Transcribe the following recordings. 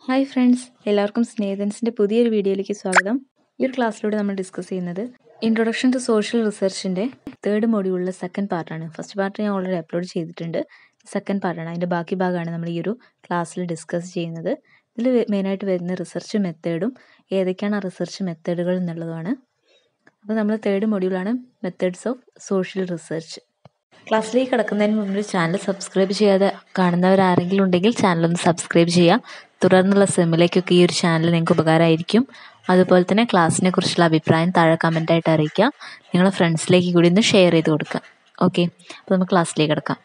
hi friends എല്ലാവർക്കും സ്നേഹൻസിൻ്റെ പുതിയൊരു വീഡിയോയിലേക്ക് സ്വാഗതം ഈ ഒരു ക്ലാസ്സിലൂടെ നമ്മൾ ഡിസ്കസ് ചെയ്യുന്നത് ഇൻട്രൊഡക്ഷൻ ടു സോഷ്യൽ റിസർച്ചിൻ്റെ തേർഡ് മോഡ്യൂളിലെ സെക്കൻഡ് പാർട്ടാണ് ഫസ്റ്റ് പാർട്ട് ഞാൻ ഓൾറെഡി അപ്ലോഡ് ചെയ്തിട്ടുണ്ട് സെക്കൻഡ് പാർട്ടാണ് അതിൻ്റെ ബാക്കി ഭാഗമാണ് നമ്മൾ ഈ ഒരു ക്ലാസ്സിൽ ഡിസ്കസ് ചെയ്യുന്നത് ഇതിൽ മെയിനായിട്ട് വരുന്ന റിസർച്ച് മെത്തേഡും ഏതൊക്കെയാണ് ആ റിസർച്ച് മെത്തേഡുകൾ എന്നുള്ളതാണ് അപ്പോൾ നമ്മൾ തേർഡ് മൊഡ്യൂളാണ് മെത്തേഡ്സ് ഓഫ് സോഷ്യൽ റിസർച്ച് ക്ലാസ്സിലേക്ക് കിടക്കുന്നതിന് മുമ്പ് ചാനൽ സബ്സ്ക്രൈബ് ചെയ്യാതെ കാണുന്നവരാരെങ്കിലും ഉണ്ടെങ്കിൽ ചാനലൊന്ന് സബ്സ്ക്രൈബ് ചെയ്യുക തുടർന്നുള്ള സെമ്മിലേക്കൊക്കെ ഈ ഒരു ചാനൽ നിങ്ങൾക്ക് ഉപകാരമായിരിക്കും അതുപോലെ തന്നെ ക്ലാസ്സിനെ കുറിച്ചുള്ള അഭിപ്രായം താഴെ കമൻ്റായിട്ട് അറിയിക്കുക നിങ്ങളുടെ ഫ്രണ്ട്സിലേക്ക് കൂടി ഒന്ന് ഷെയർ ചെയ്ത് കൊടുക്കുക ഓക്കെ അപ്പോൾ നമുക്ക് ക്ലാസ്സിലേക്ക് കിടക്കാം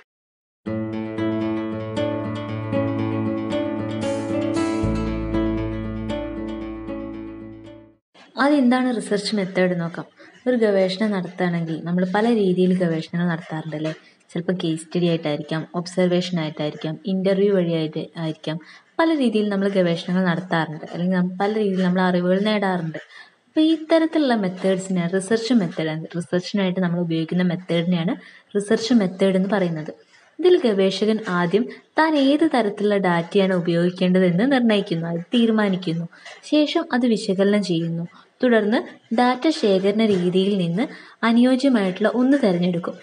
ആദ്യം എന്താണ് റിസർച്ച് മെത്തേഡ് നോക്കാം ഒരു ഗവേഷണം നടത്തുകയാണെങ്കിൽ നമ്മൾ പല രീതിയിൽ ഗവേഷണങ്ങൾ നടത്താറുണ്ട് അല്ലേ ചിലപ്പോൾ കേസ് സ്റ്റഡി ആയിട്ടായിരിക്കാം ഒബ്സർവേഷൻ ആയിട്ടായിരിക്കാം ഇൻ്റർവ്യൂ വഴിയായിട്ട് ആയിരിക്കാം പല രീതിയിൽ നമ്മൾ ഗവേഷണങ്ങൾ നടത്താറുണ്ട് അല്ലെങ്കിൽ പല രീതിയിൽ നമ്മൾ അറിവുകൾ നേടാറുണ്ട് അപ്പോൾ ഇത്തരത്തിലുള്ള മെത്തേഡ്സിനെ റിസർച്ച് മെത്തേഡ് റിസർച്ചിനായിട്ട് നമ്മൾ ഉപയോഗിക്കുന്ന മെത്തേഡിനെയാണ് റിസർച്ച് മെത്തേഡ് എന്ന് പറയുന്നത് ഇതിൽ ഗവേഷകൻ ആദ്യം താൻ ഏത് തരത്തിലുള്ള ഡാറ്റയാണ് ഉപയോഗിക്കേണ്ടതെന്ന് നിർണ്ണയിക്കുന്നു അത് തീരുമാനിക്കുന്നു ശേഷം അത് വിശകലനം ചെയ്യുന്നു തുടർന്ന് ഡാറ്റ ശേഖരണ രീതിയിൽ നിന്ന് അനുയോജ്യമായിട്ടുള്ള ഒന്ന് തിരഞ്ഞെടുക്കും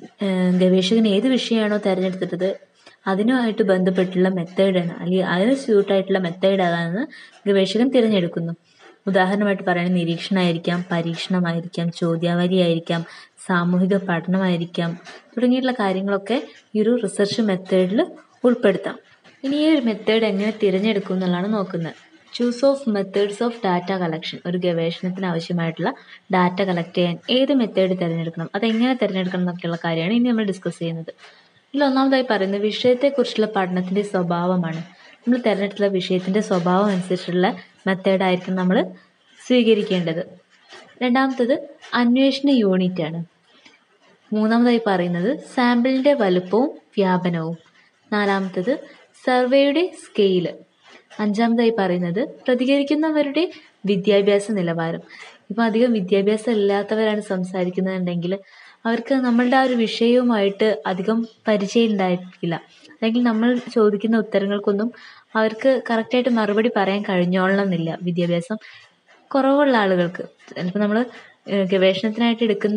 ഗവേഷകൻ ഏത് വിഷയമാണോ തിരഞ്ഞെടുത്തിട്ടത് അതിനുമായിട്ട് ബന്ധപ്പെട്ടുള്ള മെത്തേഡാണ് അല്ലെങ്കിൽ അതിന് സ്യൂട്ടായിട്ടുള്ള മെത്തേഡ് ഏതാണെന്ന് ഗവേഷകൻ തിരഞ്ഞെടുക്കുന്നു ഉദാഹരണമായിട്ട് പറയുന്നത് നിരീക്ഷണമായിരിക്കാം പരീക്ഷണമായിരിക്കാം ചോദ്യാവലി ആയിരിക്കാം സാമൂഹിക പഠനമായിരിക്കാം തുടങ്ങിയിട്ടുള്ള കാര്യങ്ങളൊക്കെ ഈ ഒരു റിസർച്ച് മെത്തേഡിൽ ഉൾപ്പെടുത്താം ഇനി ഈ ഒരു മെത്തേഡ് എങ്ങനെ തിരഞ്ഞെടുക്കും എന്നുള്ളതാണ് നോക്കുന്നത് choose of methods of data collection ഒരു ഗവേഷണത്തിന് ആവശ്യമായിട്ടുള്ള ഡാറ്റ കളക്ട് ചെയ്യാൻ ഏത് മെത്തേഡ് തിരഞ്ഞെടുക്കണം അതെങ്ങനെ തിരഞ്ഞെടുക്കണം എന്നൊക്കെയുള്ള കാര്യമാണ് ഇനി നമ്മൾ ഡിസ്കസ് ചെയ്യുന്നത് ഇതിൽ ഒന്നാമതായി പറയുന്നത് വിഷയത്തെക്കുറിച്ചുള്ള പഠനത്തിൻ്റെ സ്വഭാവമാണ് നമ്മൾ തിരഞ്ഞെടുത്തുള്ള വിഷയത്തിൻ്റെ സ്വഭാവം അനുസരിച്ചുള്ള മെത്തേഡായിരിക്കും നമ്മൾ സ്വീകരിക്കേണ്ടത് രണ്ടാമത്തത് അന്വേഷണ യൂണിറ്റ് ആണ് മൂന്നാമതായി പറയുന്നത് സാമ്പിളിൻ്റെ വലുപ്പവും വ്യാപനവും നാലാമത്തത് സർവേയുടെ സ്കെയില് അഞ്ചാമതായി പറയുന്നത് പ്രതികരിക്കുന്നവരുടെ വിദ്യാഭ്യാസ നിലവാരം ഇപ്പം അധികം വിദ്യാഭ്യാസം ഇല്ലാത്തവരാണ് സംസാരിക്കുന്നതെങ്കിൽ അവർക്ക് നമ്മളുടെ ആ ഒരു വിഷയവുമായിട്ട് അധികം പരിചയം ഉണ്ടായിരിക്കില്ല അല്ലെങ്കിൽ നമ്മൾ ചോദിക്കുന്ന ഉത്തരങ്ങൾക്കൊന്നും അവർക്ക് കറക്റ്റായിട്ട് മറുപടി പറയാൻ കഴിഞ്ഞോളണമെന്നില്ല വിദ്യാഭ്യാസം കുറവുള്ള ആളുകൾക്ക് ചിലപ്പോൾ നമ്മൾ ഗവേഷണത്തിനായിട്ട് എടുക്കുന്ന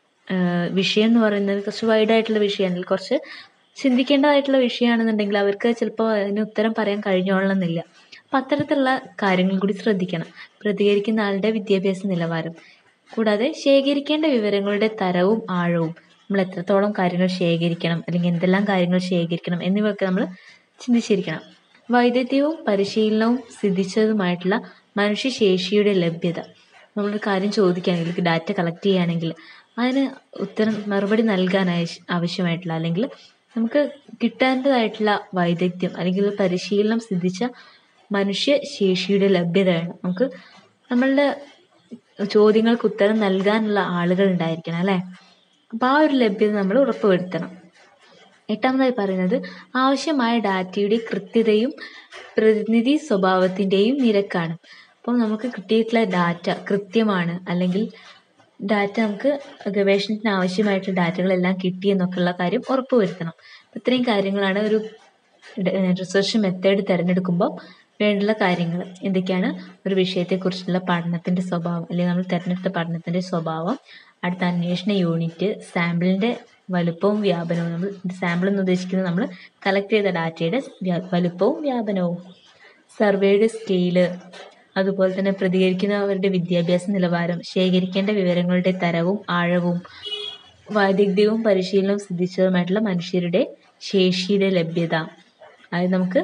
വിഷയം എന്ന് പറയുന്നത് കുറച്ച് വൈഡായിട്ടുള്ള വിഷയമാണെങ്കിൽ കുറച്ച് ചിന്തിക്കേണ്ടതായിട്ടുള്ള വിഷയമാണെന്നുണ്ടെങ്കിൽ അവർക്ക് ചിലപ്പോൾ അതിന് ഉത്തരം പറയാൻ കഴിഞ്ഞോളണമെന്നില്ല അപ്പം അത്തരത്തിലുള്ള കാര്യങ്ങൾ കൂടി ശ്രദ്ധിക്കണം പ്രതികരിക്കുന്ന ആളുടെ വിദ്യാഭ്യാസ നിലവാരം കൂടാതെ ശേഖരിക്കേണ്ട വിവരങ്ങളുടെ തരവും ആഴവും നമ്മൾ എത്രത്തോളം കാര്യങ്ങൾ ശേഖരിക്കണം അല്ലെങ്കിൽ എന്തെല്ലാം കാര്യങ്ങൾ ശേഖരിക്കണം എന്നിവയൊക്കെ നമ്മൾ ചിന്തിച്ചിരിക്കണം വൈദഗ്ധ്യവും പരിശീലനവും സിദ്ധിച്ചതുമായിട്ടുള്ള മനുഷ്യശേഷിയുടെ ലഭ്യത നമ്മളൊരു കാര്യം ചോദിക്കുകയാണെങ്കിൽ ഡാറ്റ കളക്ട് ചെയ്യുകയാണെങ്കിൽ അതിന് ഉത്തരം മറുപടി നൽകാൻ ആവശ്യമായിട്ടുള്ള അല്ലെങ്കിൽ നമുക്ക് കിട്ടേണ്ടതായിട്ടുള്ള വൈദഗ്ധ്യം അല്ലെങ്കിൽ പരിശീലനം സിദ്ധിച്ച മനുഷ്യ ശേഷിയുടെ ലഭ്യത വേണം നമുക്ക് നമ്മളുടെ ചോദ്യങ്ങൾക്ക് ഉത്തരം നൽകാനുള്ള ആളുകൾ ഉണ്ടായിരിക്കണം അല്ലേ അപ്പോൾ ആ ഒരു ലഭ്യത നമ്മൾ ഉറപ്പുവരുത്തണം എട്ടാമതായി പറയുന്നത് ആവശ്യമായ ഡാറ്റയുടെ കൃത്യതയും പ്രതിനിധി സ്വഭാവത്തിൻ്റെയും നിരക്കാണ് അപ്പോൾ നമുക്ക് കിട്ടിയിട്ടുള്ള ഡാറ്റ കൃത്യമാണ് അല്ലെങ്കിൽ ഡാറ്റ നമുക്ക് ഗവേഷണത്തിന് ആവശ്യമായിട്ടുള്ള ഡാറ്റകളെല്ലാം കിട്ടിയെന്നൊക്കെയുള്ള കാര്യം ഉറപ്പുവരുത്തണം ഇത്രയും കാര്യങ്ങളാണ് ഒരു റിസർച്ച് മെത്തേഡ് തിരഞ്ഞെടുക്കുമ്പോൾ വേണ്ടുള്ള കാര്യങ്ങൾ എന്തൊക്കെയാണ് ഒരു വിഷയത്തെക്കുറിച്ചുള്ള പഠനത്തിൻ്റെ സ്വഭാവം അല്ലെങ്കിൽ നമ്മൾ തിരഞ്ഞെടുത്ത പഠനത്തിൻ്റെ സ്വഭാവം അടുത്ത അന്വേഷണ യൂണിറ്റ് സാമ്പിളിൻ്റെ വലുപ്പവും വ്യാപനവും നമ്മൾ സാമ്പിൾ എന്ന് ഉദ്ദേശിക്കുന്നത് നമ്മൾ കളക്ട് ചെയ്ത ഡാറ്റയുടെ വലുപ്പവും വ്യാപനവും സർവേയുടെ സ്കെയില് അതുപോലെ തന്നെ പ്രതികരിക്കുന്നവരുടെ വിദ്യാഭ്യാസ നിലവാരം ശേഖരിക്കേണ്ട വിവരങ്ങളുടെ തരവും ആഴവും വൈദഗ്ധ്യവും പരിശീലനവും സിദ്ധിച്ചതുമായിട്ടുള്ള മനുഷ്യരുടെ ശേഷിയുടെ ലഭ്യത അതായത് നമുക്ക്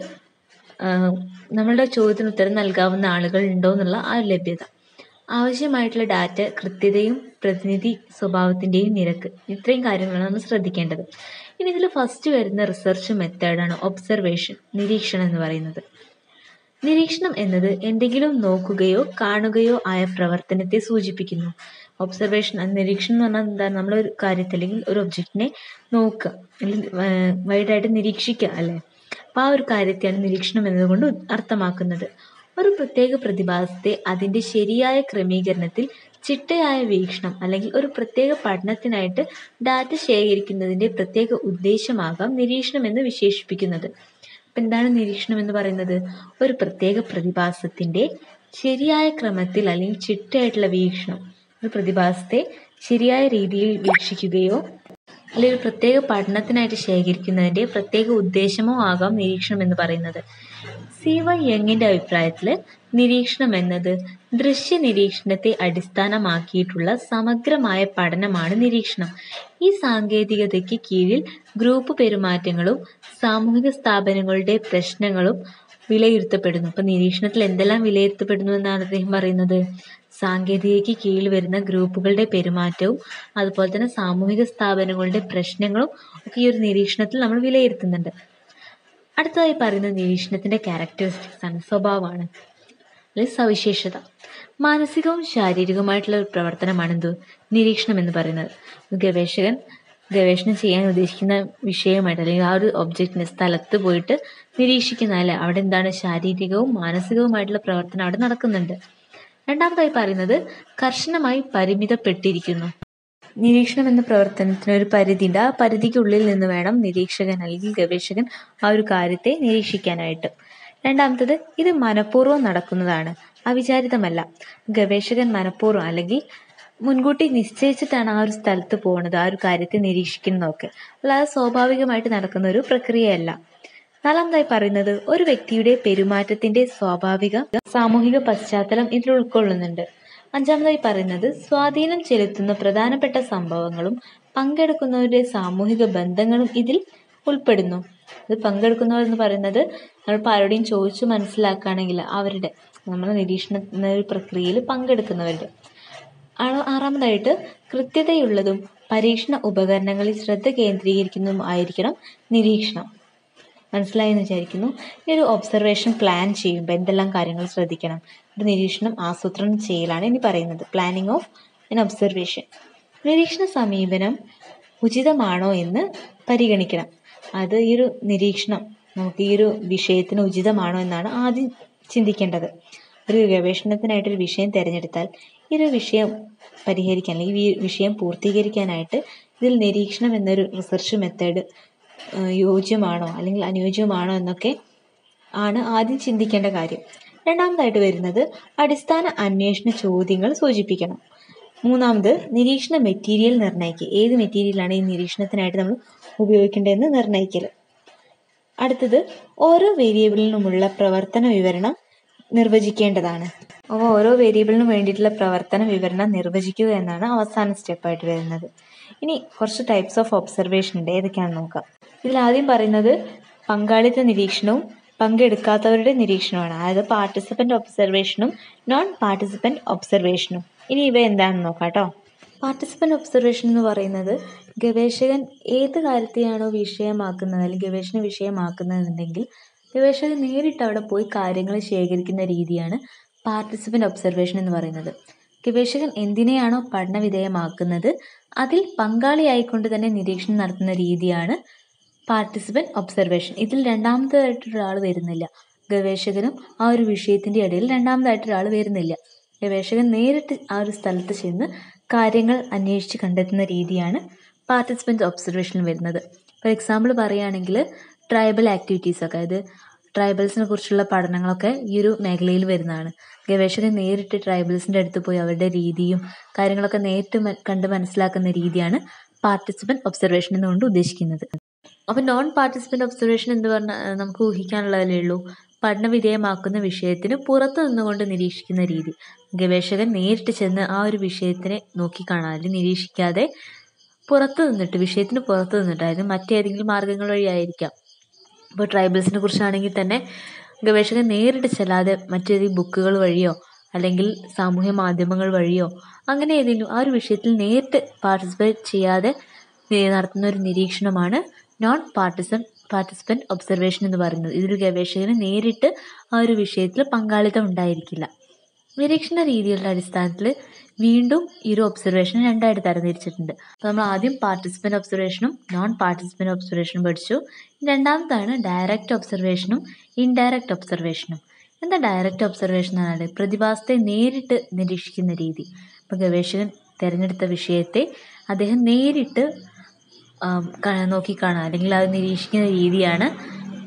നമ്മളുടെ ചോദ്യത്തിന് ഉത്തരം നൽകാവുന്ന ആളുകൾ ഉണ്ടോ എന്നുള്ള ആ ലഭ്യത ആവശ്യമായിട്ടുള്ള ഡാറ്റ കൃത്യതയും പ്രതിനിധി സ്വഭാവത്തിൻ്റെയും നിരക്ക് ഇത്രയും കാര്യങ്ങളാണ് നമ്മൾ ശ്രദ്ധിക്കേണ്ടത് ഇനി ഇതിൽ ഫസ്റ്റ് വരുന്ന റിസർച്ച് മെത്തേഡാണ് ഒബ്സർവേഷൻ നിരീക്ഷണം എന്ന് പറയുന്നത് നിരീക്ഷണം എന്നത് എന്തെങ്കിലും നോക്കുകയോ കാണുകയോ ആയ പ്രവർത്തനത്തെ സൂചിപ്പിക്കുന്നു ഒബ്സർവേഷൻ നിരീക്ഷണം എന്ന് പറഞ്ഞാൽ എന്താണ് നമ്മൾ ഒരു കാര്യത്തെ അല്ലെങ്കിൽ ഒരു ഒബ്ജക്റ്റിനെ നോക്കുക അല്ലെങ്കിൽ വൈഡായിട്ട് നിരീക്ഷിക്കുക അല്ലേ അപ്പോൾ ആ ഒരു കാര്യത്തെയാണ് നിരീക്ഷണം എന്നതുകൊണ്ട് അർത്ഥമാക്കുന്നത് ഒരു പ്രത്യേക പ്രതിഭാസത്തെ അതിൻ്റെ ശരിയായ ക്രമീകരണത്തിൽ ചിട്ടയായ വീക്ഷണം അല്ലെങ്കിൽ ഒരു പ്രത്യേക പഠനത്തിനായിട്ട് ഡാറ്റ ശേഖരിക്കുന്നതിൻ്റെ പ്രത്യേക ഉദ്ദേശമാകാം നിരീക്ഷണം എന്ന് വിശേഷിപ്പിക്കുന്നത് അപ്പം എന്താണ് നിരീക്ഷണം എന്ന് പറയുന്നത് ഒരു പ്രത്യേക പ്രതിഭാസത്തിൻ്റെ ശരിയായ ക്രമത്തിൽ അല്ലെങ്കിൽ ചിട്ടയായിട്ടുള്ള വീക്ഷണം ഒരു പ്രതിഭാസത്തെ ശരിയായ രീതിയിൽ വീക്ഷിക്കുകയോ അല്ലെങ്കിൽ ഒരു പ്രത്യേക പഠനത്തിനായിട്ട് ശേഖരിക്കുന്നതിൻ്റെ പ്രത്യേക ഉദ്ദേശമോ ആകാം നിരീക്ഷണം എന്ന് പറയുന്നത് സി വൈ യങ്ങിൻ്റെ അഭിപ്രായത്തിൽ നിരീക്ഷണം എന്നത് ദൃശ്യ നിരീക്ഷണത്തെ അടിസ്ഥാനമാക്കിയിട്ടുള്ള സമഗ്രമായ പഠനമാണ് നിരീക്ഷണം ഈ സാങ്കേതികതയ്ക്ക് കീഴിൽ ഗ്രൂപ്പ് പെരുമാറ്റങ്ങളും സാമൂഹിക സ്ഥാപനങ്ങളുടെ പ്രശ്നങ്ങളും വിലയിരുത്തപ്പെടുന്നു അപ്പം നിരീക്ഷണത്തിൽ എന്തെല്ലാം വിലയിരുത്തപ്പെടുന്നു എന്നാണ് അദ്ദേഹം പറയുന്നത് സാങ്കേതികതയ്ക്ക് കീഴിൽ വരുന്ന ഗ്രൂപ്പുകളുടെ പെരുമാറ്റവും അതുപോലെ തന്നെ സാമൂഹിക സ്ഥാപനങ്ങളുടെ പ്രശ്നങ്ങളും ഒക്കെ ഈ ഒരു നിരീക്ഷണത്തിൽ നമ്മൾ വിലയിരുത്തുന്നുണ്ട് അടുത്തതായി പറയുന്നത് നിരീക്ഷണത്തിൻ്റെ ക്യാരക്ടറിസ്റ്റിക്സ് ആണ് സ്വഭാവമാണ് അല്ലെങ്കിൽ സവിശേഷത മാനസികവും ശാരീരികവുമായിട്ടുള്ള ഒരു പ്രവർത്തനമാണ് എന്ത് നിരീക്ഷണം എന്ന് പറയുന്നത് ഗവേഷകൻ ഗവേഷണം ചെയ്യാൻ ഉദ്ദേശിക്കുന്ന വിഷയമായിട്ട് അല്ലെങ്കിൽ ആ ഒരു ഒബ്ജക്റ്റിന് സ്ഥലത്ത് പോയിട്ട് നിരീക്ഷിക്കുന്ന അല്ലെ അവിടെ എന്താണ് ശാരീരികവും മാനസികവുമായിട്ടുള്ള പ്രവർത്തനം അവിടെ നടക്കുന്നുണ്ട് രണ്ടാമതായി പറയുന്നത് കർശനമായി പരിമിതപ്പെട്ടിരിക്കുന്നു നിരീക്ഷണം എന്ന പ്രവർത്തനത്തിന് ഒരു പരിധിയുണ്ട് ആ പരിധിക്കുള്ളിൽ നിന്ന് വേണം നിരീക്ഷകൻ അല്ലെങ്കിൽ ഗവേഷകൻ ആ ഒരു കാര്യത്തെ നിരീക്ഷിക്കാനായിട്ട് രണ്ടാമത്തത് ഇത് മനഃപൂർവ്വം നടക്കുന്നതാണ് അവിചാരിതമല്ല ഗവേഷകൻ മനഃപൂർവ്വം അല്ലെങ്കിൽ മുൻകൂട്ടി നിശ്ചയിച്ചിട്ടാണ് ആ ഒരു സ്ഥലത്ത് പോകുന്നത് ആ ഒരു കാര്യത്തെ നിരീക്ഷിക്കുന്നതൊക്കെ അല്ലാതെ സ്വാഭാവികമായിട്ട് നടക്കുന്ന ഒരു പ്രക്രിയയല്ല നാലാമതായി പറയുന്നത് ഒരു വ്യക്തിയുടെ പെരുമാറ്റത്തിന്റെ സ്വാഭാവിക സാമൂഹിക പശ്ചാത്തലം ഇതിൽ ഉൾക്കൊള്ളുന്നുണ്ട് അഞ്ചാമതായി പറയുന്നത് സ്വാധീനം ചെലുത്തുന്ന പ്രധാനപ്പെട്ട സംഭവങ്ങളും പങ്കെടുക്കുന്നവരുടെ സാമൂഹിക ബന്ധങ്ങളും ഇതിൽ ഉൾപ്പെടുന്നു ഇത് പങ്കെടുക്കുന്നവർ എന്ന് പറയുന്നത് നമ്മൾ ആരോടെയും ചോദിച്ചു മനസ്സിലാക്കുകയാണെങ്കിൽ അവരുടെ നമ്മൾ നിരീക്ഷണ ഒരു പ്രക്രിയയിൽ പങ്കെടുക്കുന്നവരുടെ ആറാമതായിട്ട് കൃത്യതയുള്ളതും പരീക്ഷണ ഉപകരണങ്ങളിൽ ശ്രദ്ധ കേന്ദ്രീകരിക്കുന്നതും ആയിരിക്കണം നിരീക്ഷണം മനസ്സിലായി എന്ന് വിചാരിക്കുന്നു ഈ ഒരു ഒബ്സർവേഷൻ പ്ലാൻ ചെയ്യുമ്പോൾ എന്തെല്ലാം കാര്യങ്ങൾ ശ്രദ്ധിക്കണം ഒരു നിരീക്ഷണം ആസൂത്രണം ചെയ്യലാണ് ഇനി പറയുന്നത് പ്ലാനിങ് ഓഫ് എൻ ഒബ്സർവേഷൻ നിരീക്ഷണ സമീപനം ഉചിതമാണോ എന്ന് പരിഗണിക്കണം അത് ഈ ഒരു നിരീക്ഷണം നമുക്ക് ഈ ഒരു വിഷയത്തിന് ഉചിതമാണോ എന്നാണ് ആദ്യം ചിന്തിക്കേണ്ടത് ഒരു ഗവേഷണത്തിനായിട്ടൊരു വിഷയം തിരഞ്ഞെടുത്താൽ ഈ ഒരു വിഷയം പരിഹരിക്കാൻ അല്ലെങ്കിൽ ഈ വിഷയം പൂർത്തീകരിക്കാനായിട്ട് ഇതിൽ നിരീക്ഷണം എന്നൊരു റിസർച്ച് മെത്തേഡ് യോജ്യമാണോ അല്ലെങ്കിൽ അനുയോജ്യമാണോ എന്നൊക്കെ ആണ് ആദ്യം ചിന്തിക്കേണ്ട കാര്യം രണ്ടാമതായിട്ട് വരുന്നത് അടിസ്ഥാന അന്വേഷണ ചോദ്യങ്ങൾ സൂചിപ്പിക്കണം മൂന്നാമത് നിരീക്ഷണ മെറ്റീരിയൽ നിർണ്ണയിക്കുക ഏത് മെറ്റീരിയലാണ് ഈ നിരീക്ഷണത്തിനായിട്ട് നമ്മൾ ഉപയോഗിക്കേണ്ടതെന്ന് നിർണ്ണയിക്കൽ അടുത്തത് ഓരോ വേരിയബിളിനുമുള്ള പ്രവർത്തന വിവരണം നിർവചിക്കേണ്ടതാണ് അപ്പോൾ ഓരോ വേരിയബിളിനും വേണ്ടിയിട്ടുള്ള പ്രവർത്തന വിവരണം നിർവചിക്കുക എന്നാണ് അവസാന സ്റ്റെപ്പായിട്ട് വരുന്നത് ഇനി കുറച്ച് ടൈപ്സ് ഓഫ് ഒബ്സർവേഷൻ ഉണ്ട് ഏതൊക്കെയാണെന്ന് നോക്കാം ഇതിൽ ആദ്യം പറയുന്നത് പങ്കാളിത്ത നിരീക്ഷണവും പങ്കെടുക്കാത്തവരുടെ നിരീക്ഷണമാണ് അതായത് പാർട്ടിസിപ്പൻ്റ് ഒബ്സർവേഷനും നോൺ പാർട്ടിസിപ്പൻ്റ് ഒബ്സർവേഷനും ഇനി ഇവ എന്താണെന്ന് നോക്കാം കേട്ടോ പാർട്ടിസിപ്പൻ്റ് ഒബ്സർവേഷൻ എന്ന് പറയുന്നത് ഗവേഷകൻ ഏത് കാര്യത്തെയാണോ വിഷയമാക്കുന്നത് അല്ലെങ്കിൽ ഗവേഷണ വിഷയമാക്കുന്നതെന്നുണ്ടെങ്കിൽ ഗവേഷകൻ നേരിട്ട് അവിടെ പോയി കാര്യങ്ങൾ ശേഖരിക്കുന്ന രീതിയാണ് പാർട്ടിസിപ്പൻ്റ് ഒബ്സർവേഷൻ എന്ന് പറയുന്നത് ഗവേഷകൻ എന്തിനെയാണോ പഠന വിധേയമാക്കുന്നത് അതിൽ പങ്കാളിയായിക്കൊണ്ട് തന്നെ നിരീക്ഷണം നടത്തുന്ന രീതിയാണ് പാർട്ടിസിപ്പൻ്റ് ഒബ്സർവേഷൻ ഇതിൽ രണ്ടാമതായിട്ടൊരാൾ വരുന്നില്ല ഗവേഷകനും ആ ഒരു വിഷയത്തിൻ്റെ ഇടയിൽ രണ്ടാമതായിട്ടൊരാൾ വരുന്നില്ല ഗവേഷകൻ നേരിട്ട് ആ ഒരു സ്ഥലത്ത് ചെന്ന് കാര്യങ്ങൾ അന്വേഷിച്ച് കണ്ടെത്തുന്ന രീതിയാണ് പാർട്ടിസിപ്പൻ്റ് ഒബ്സർവേഷനിൽ വരുന്നത് ഫോർ എക്സാമ്പിൾ പറയുകയാണെങ്കിൽ ട്രൈബൽ ആക്ടിവിറ്റീസ് ഒക്കെ അതായത് ട്രൈബൽസിനെ കുറിച്ചുള്ള പഠനങ്ങളൊക്കെ ഈ ഒരു മേഖലയിൽ വരുന്നതാണ് ഗവേഷകൻ നേരിട്ട് ട്രൈബൽസിൻ്റെ അടുത്ത് പോയി അവരുടെ രീതിയും കാര്യങ്ങളൊക്കെ നേരിട്ട് കണ്ട് മനസ്സിലാക്കുന്ന രീതിയാണ് പാർട്ടിസിപ്പൻ്റ് ഒബ്സർവേഷൻ എന്നുകൊണ്ട് ഉദ്ദേശിക്കുന്നത് അപ്പോൾ നോൺ പാർട്ടിസിപ്പൻ്റ് ഒബ്സർവേഷൻ എന്ന് പറഞ്ഞാൽ നമുക്ക് ഊഹിക്കാനുള്ളതല്ലേ ഉള്ളൂ പഠന വിധേയമാക്കുന്ന വിഷയത്തിന് പുറത്തു നിന്നുകൊണ്ട് നിരീക്ഷിക്കുന്ന രീതി ഗവേഷകൻ നേരിട്ട് ചെന്ന് ആ ഒരു വിഷയത്തിനെ നോക്കിക്കാണാൻ അല്ലെങ്കിൽ നിരീക്ഷിക്കാതെ പുറത്തു നിന്നിട്ട് വിഷയത്തിന് പുറത്തു നിന്നിട്ട് അതായത് മറ്റേതെങ്കിലും മാർഗങ്ങൾ വഴിയായിരിക്കാം ഇപ്പോൾ ട്രൈബൽസിനെ കുറിച്ചാണെങ്കിൽ തന്നെ ഗവേഷകൻ നേരിട്ട് ചെല്ലാതെ മറ്റേതെങ്കിലും ബുക്കുകൾ വഴിയോ അല്ലെങ്കിൽ സാമൂഹ്യ മാധ്യമങ്ങൾ വഴിയോ അങ്ങനെ ഏതെങ്കിലും ആ ഒരു വിഷയത്തിൽ നേരിട്ട് പാർട്ടിസിപ്പേറ്റ് ചെയ്യാതെ നടത്തുന്ന ഒരു നിരീക്ഷണമാണ് നോൺ പാർട്ടിസൺ പാർട്ടിസിപ്പൻ്റ് ഒബ്സർവേഷൻ എന്ന് പറയുന്നത് ഇതിൽ ഗവേഷകന് നേരിട്ട് ആ ഒരു വിഷയത്തിൽ പങ്കാളിത്തം ഉണ്ടായിരിക്കില്ല നിരീക്ഷണ രീതികളുടെ അടിസ്ഥാനത്തിൽ വീണ്ടും ഈ ഒരു ഒബ്സർവേഷൻ രണ്ടായിട്ട് തരംതിരിച്ചിട്ടുണ്ട് അപ്പോൾ നമ്മൾ ആദ്യം പാർട്ടിസിപ്പൻ്റ് ഒബ്സർവേഷനും നോൺ പാർട്ടിസിപ്പൻ്റ് ഒബ്സർവേഷനും പഠിച്ചു രണ്ടാമതാണ് ഡയറക്റ്റ് ഒബ്സർവേഷനും ഇൻഡയറക്റ്റ് ഒബ്സർവേഷനും എന്താ ഡയറക്റ്റ് ഒബ്സർവേഷൻ എന്നാണ് പ്രതിഭാസത്തെ നേരിട്ട് നിരീക്ഷിക്കുന്ന രീതി ഇപ്പോൾ ഗവേഷകൻ തിരഞ്ഞെടുത്ത വിഷയത്തെ അദ്ദേഹം നേരിട്ട് നോക്കിക്കാണുക അല്ലെങ്കിൽ അത് നിരീക്ഷിക്കുന്ന രീതിയാണ്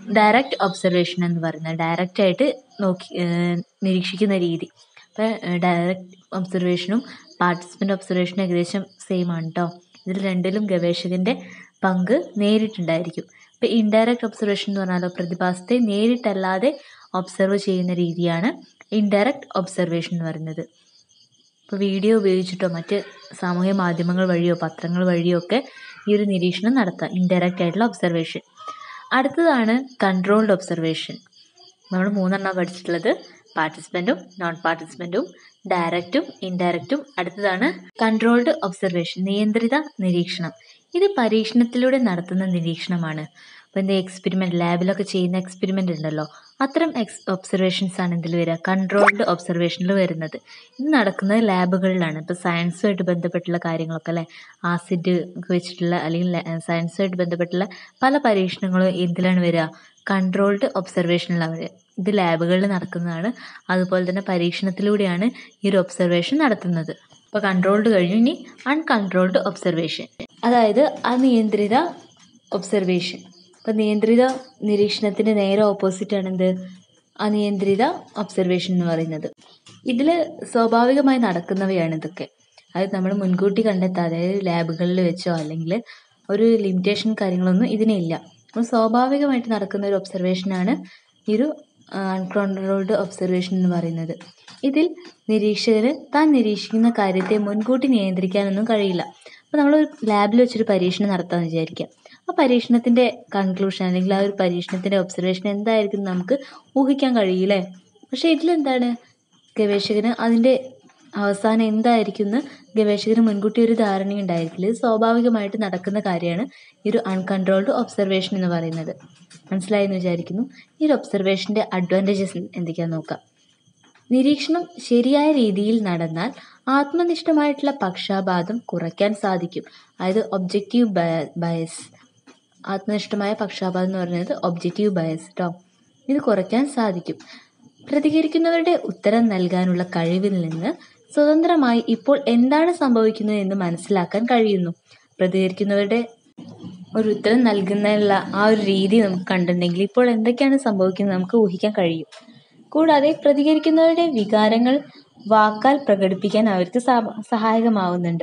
ഡയറക്റ്റ് ഒബ്സർവേഷൻ എന്ന് പറയുന്നത് ഡയറക്റ്റ് ആയിട്ട് നോക്കി നിരീക്ഷിക്കുന്ന രീതി അപ്പോൾ ഡയറക്റ്റ് ഒബ്സർവേഷനും പാർട്ടിസിപ്പൻ്റ് ഒബ്സർവേഷനും ഏകദേശം സെയിം ആണ് കേട്ടോ ഇതിൽ രണ്ടിലും ഗവേഷകൻ്റെ പങ്ക് നേരിട്ടുണ്ടായിരിക്കും ഇപ്പോൾ ഇൻഡയറക്റ്റ് ഒബ്സർവേഷൻ എന്ന് പറഞ്ഞാൽ പ്രതിഭാസത്തെ നേരിട്ടല്ലാതെ ഒബ്സർവ് ചെയ്യുന്ന രീതിയാണ് ഇൻഡയറക്റ്റ് ഒബ്സർവേഷൻ എന്ന് പറയുന്നത് ഇപ്പോൾ വീഡിയോ ഉപയോഗിച്ചിട്ടോ മറ്റ് സാമൂഹ്യ മാധ്യമങ്ങൾ വഴിയോ പത്രങ്ങൾ വഴിയോ ഒക്കെ ഈ ഒരു നിരീക്ഷണം നടത്താം ഇൻഡയറക്റ്റ് ആയിട്ടുള്ള ഒബ്സർവേഷൻ അടുത്തതാണ് കൺട്രോൾഡ് ഒബ്സർവേഷൻ നമ്മൾ മൂന്നെണ്ണം പഠിച്ചിട്ടുള്ളത് പാർട്ടിസിപ്പൻറ്റും നോൺ പാർട്ടിസിപ്പൻറ്റും ഡയറക്റ്റും ഇൻഡയറക്റ്റും അടുത്തതാണ് കൺട്രോൾഡ് ഒബ്സർവേഷൻ നിയന്ത്രിത നിരീക്ഷണം ഇത് പരീക്ഷണത്തിലൂടെ നടത്തുന്ന നിരീക്ഷണമാണ് അപ്പോൾ എന്താ എക്സ്പെരിമെൻ്റ് ലാബിലൊക്കെ ചെയ്യുന്ന എക്സ്പെരിമെൻ്റ് ഉണ്ടല്ലോ അത്തരം എക്സ് ഒബ്സർവേഷൻസ് ആണ് ഇതിൽ വരിക കൺട്രോൾഡ് ഒബ്സർവേഷനിൽ വരുന്നത് ഇത് നടക്കുന്നത് ലാബുകളിലാണ് ഇപ്പോൾ സയൻസുമായിട്ട് ബന്ധപ്പെട്ടുള്ള കാര്യങ്ങളൊക്കെ അല്ലേ ആസിഡ് ഒക്കെ വെച്ചിട്ടുള്ള അല്ലെങ്കിൽ സയൻസുമായിട്ട് ബന്ധപ്പെട്ടുള്ള പല പരീക്ഷണങ്ങളും എന്തിലാണ് വരിക കൺട്രോൾഡ് ഒബ്സർവേഷനിലാണ് വരിക ഇത് ലാബുകളിൽ നടക്കുന്നതാണ് അതുപോലെ തന്നെ പരീക്ഷണത്തിലൂടെയാണ് ഈ ഒരു ഒബ്സർവേഷൻ നടത്തുന്നത് അപ്പോൾ കൺട്രോൾഡ് കഴിഞ്ഞു ഇനി അൺകൺട്രോൾഡ് ഒബ്സർവേഷൻ അതായത് അനിയന്ത്രിത ഒബ്സർവേഷൻ അപ്പോൾ നിയന്ത്രിത നിരീക്ഷണത്തിൻ്റെ നേരെ ഓപ്പോസിറ്റാണ് എന്ത് അനിയന്ത്രിത ഒബ്സർവേഷൻ എന്ന് പറയുന്നത് ഇതിൽ സ്വാഭാവികമായി നടക്കുന്നവയാണ് ഇതൊക്കെ അതായത് നമ്മൾ മുൻകൂട്ടി കണ്ടെത്താതെ അതായത് ലാബുകളിൽ വെച്ചോ അല്ലെങ്കിൽ ഒരു ലിമിറ്റേഷൻ കാര്യങ്ങളൊന്നും ഇതിനില്ല അപ്പോൾ സ്വാഭാവികമായിട്ട് നടക്കുന്ന ഒരു ഒബ്സർവേഷനാണ് ഈ ഒരു അൺകൺട്രോൾഡ് ഒബ്സർവേഷൻ എന്ന് പറയുന്നത് ഇതിൽ നിരീക്ഷകന് താൻ നിരീക്ഷിക്കുന്ന കാര്യത്തെ മുൻകൂട്ടി നിയന്ത്രിക്കാനൊന്നും കഴിയില്ല അപ്പോൾ നമ്മൾ ലാബിൽ വെച്ചൊരു പരീക്ഷണം നടത്താമെന്ന് വിചാരിക്കാം ആ പരീക്ഷണത്തിൻ്റെ കൺക്ലൂഷൻ അല്ലെങ്കിൽ ആ ഒരു പരീക്ഷണത്തിൻ്റെ ഒബ്സർവേഷൻ എന്തായിരിക്കും നമുക്ക് ഊഹിക്കാൻ കഴിയില്ലേ പക്ഷേ ഇതിലെന്താണ് ഗവേഷകന് അതിൻ്റെ അവസാനം എന്തായിരിക്കും എന്ന് ഗവേഷകന് മുൻകൂട്ടി ഒരു ധാരണ ഉണ്ടായിരിക്കില്ല ഇത് സ്വാഭാവികമായിട്ട് നടക്കുന്ന കാര്യമാണ് ഈ ഒരു അൺകൺട്രോൾഡ് ഒബ്സർവേഷൻ എന്ന് പറയുന്നത് മനസ്സിലായെന്ന് വിചാരിക്കുന്നു ഈ ഒരു ഒബ്സർവേഷൻ്റെ അഡ്വാൻറ്റേജസ് എന്തൊക്കെയാണെന്ന് നോക്കാം നിരീക്ഷണം ശരിയായ രീതിയിൽ നടന്നാൽ ആത്മനിഷ്ഠമായിട്ടുള്ള പക്ഷാപാതം കുറയ്ക്കാൻ സാധിക്കും അതായത് ഒബ്ജക്റ്റീവ് ബയസ് ആത്മനിഷ്ഠമായ പക്ഷാപാതം എന്ന് പറയുന്നത് ഒബ്ജക്റ്റീവ് ബയസ് കേട്ടോ ഇത് കുറയ്ക്കാൻ സാധിക്കും പ്രതികരിക്കുന്നവരുടെ ഉത്തരം നൽകാനുള്ള കഴിവിൽ നിന്ന് സ്വതന്ത്രമായി ഇപ്പോൾ എന്താണ് സംഭവിക്കുന്നത് എന്ന് മനസ്സിലാക്കാൻ കഴിയുന്നു പ്രതികരിക്കുന്നവരുടെ ഒരു ഉത്തരം നൽകുന്നതിനുള്ള ആ ഒരു രീതി നമുക്ക് കണ്ടിട്ടുണ്ടെങ്കിൽ ഇപ്പോൾ എന്തൊക്കെയാണ് സംഭവിക്കുന്നത് നമുക്ക് ഊഹിക്കാൻ കഴിയും കൂടാതെ പ്രതികരിക്കുന്നവരുടെ വികാരങ്ങൾ വാക്കാൽ പ്രകടിപ്പിക്കാൻ അവർക്ക് സഹായകമാവുന്നുണ്ട്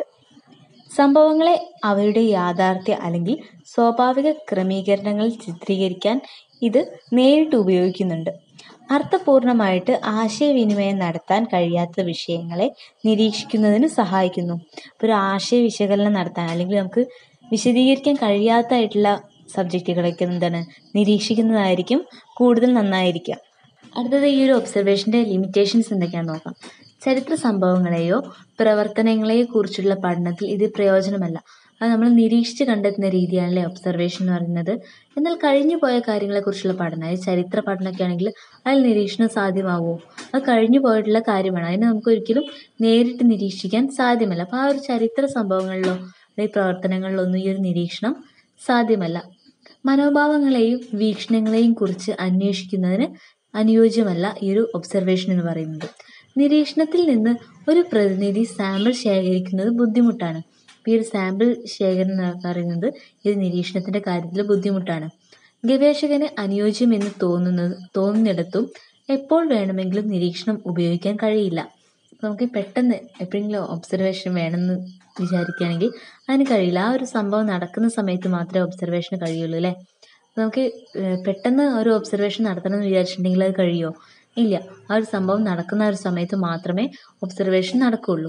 സംഭവങ്ങളെ അവരുടെ യാഥാർത്ഥ്യ അല്ലെങ്കിൽ സ്വാഭാവിക ക്രമീകരണങ്ങൾ ചിത്രീകരിക്കാൻ ഇത് നേരിട്ട് ഉപയോഗിക്കുന്നുണ്ട് അർത്ഥപൂർണമായിട്ട് ആശയവിനിമയം നടത്താൻ കഴിയാത്ത വിഷയങ്ങളെ നിരീക്ഷിക്കുന്നതിന് സഹായിക്കുന്നു ഒരു ആശയ വിശകലനം നടത്താൻ അല്ലെങ്കിൽ നമുക്ക് വിശദീകരിക്കാൻ കഴിയാത്തതായിട്ടുള്ള സബ്ജക്റ്റുകളൊക്കെ എന്താണ് നിരീക്ഷിക്കുന്നതായിരിക്കും കൂടുതൽ നന്നായിരിക്കുക അടുത്തത് ഈ ഒരു ഒബ്സർവേഷൻ്റെ ലിമിറ്റേഷൻസ് എന്തൊക്കെയാണെന്ന് നോക്കാം ചരിത്ര സംഭവങ്ങളെയോ പ്രവർത്തനങ്ങളെയോ കുറിച്ചുള്ള പഠനത്തിൽ ഇത് പ്രയോജനമല്ല അത് നമ്മൾ നിരീക്ഷിച്ച് കണ്ടെത്തുന്ന രീതിയാണല്ലേ ഒബ്സർവേഷൻ എന്ന് പറയുന്നത് എന്നാൽ കഴിഞ്ഞു പോയ കാര്യങ്ങളെക്കുറിച്ചുള്ള പഠനം അതായത് ചരിത്ര പഠനമൊക്കെ ആണെങ്കിൽ അതിൽ നിരീക്ഷണം സാധ്യമാവുമോ അത് കഴിഞ്ഞു പോയിട്ടുള്ള കാര്യമാണ് അതിനെ നമുക്ക് ഒരിക്കലും നേരിട്ട് നിരീക്ഷിക്കാൻ സാധ്യമല്ല അപ്പോൾ ആ ഒരു ചരിത്ര സംഭവങ്ങളിലോ അല്ലെങ്കിൽ പ്രവർത്തനങ്ങളിലൊന്നും ഈ ഒരു നിരീക്ഷണം സാധ്യമല്ല മനോഭാവങ്ങളെയും വീക്ഷണങ്ങളെയും കുറിച്ച് അന്വേഷിക്കുന്നതിന് അനുയോജ്യമല്ല ഈ ഒരു ഒബ്സർവേഷൻ എന്ന് പറയുന്നത് നിരീക്ഷണത്തിൽ നിന്ന് ഒരു പ്രതിനിധി സാമ്പിൾ ശേഖരിക്കുന്നത് ബുദ്ധിമുട്ടാണ് ഈ ഒരു സാമ്പിൾ ശേഖരണം എന്ന് പറയുന്നത് ഈ ഒരു നിരീക്ഷണത്തിൻ്റെ കാര്യത്തിൽ ബുദ്ധിമുട്ടാണ് ഗവേഷകന് അനുയോജ്യമെന്ന് തോന്നുന്നത് തോന്നുന്നിടത്തും എപ്പോൾ വേണമെങ്കിലും നിരീക്ഷണം ഉപയോഗിക്കാൻ കഴിയില്ല നമുക്ക് പെട്ടെന്ന് എപ്പോഴെങ്കിലും ഒബ്സർവേഷൻ വേണമെന്ന് വിചാരിക്കുകയാണെങ്കിൽ അതിന് കഴിയില്ല ആ ഒരു സംഭവം നടക്കുന്ന സമയത്ത് മാത്രമേ ഒബ്സർവേഷന് കഴിയുള്ളൂ അല്ലേ നമുക്ക് പെട്ടെന്ന് ഒരു ഒബ്സർവേഷൻ നടത്തണം എന്ന് വിചാരിച്ചിട്ടുണ്ടെങ്കിൽ അത് കഴിയുമോ ഇല്ല ആ ഒരു സംഭവം നടക്കുന്ന ഒരു സമയത്ത് മാത്രമേ ഒബ്സർവേഷൻ നടക്കുകയുള്ളൂ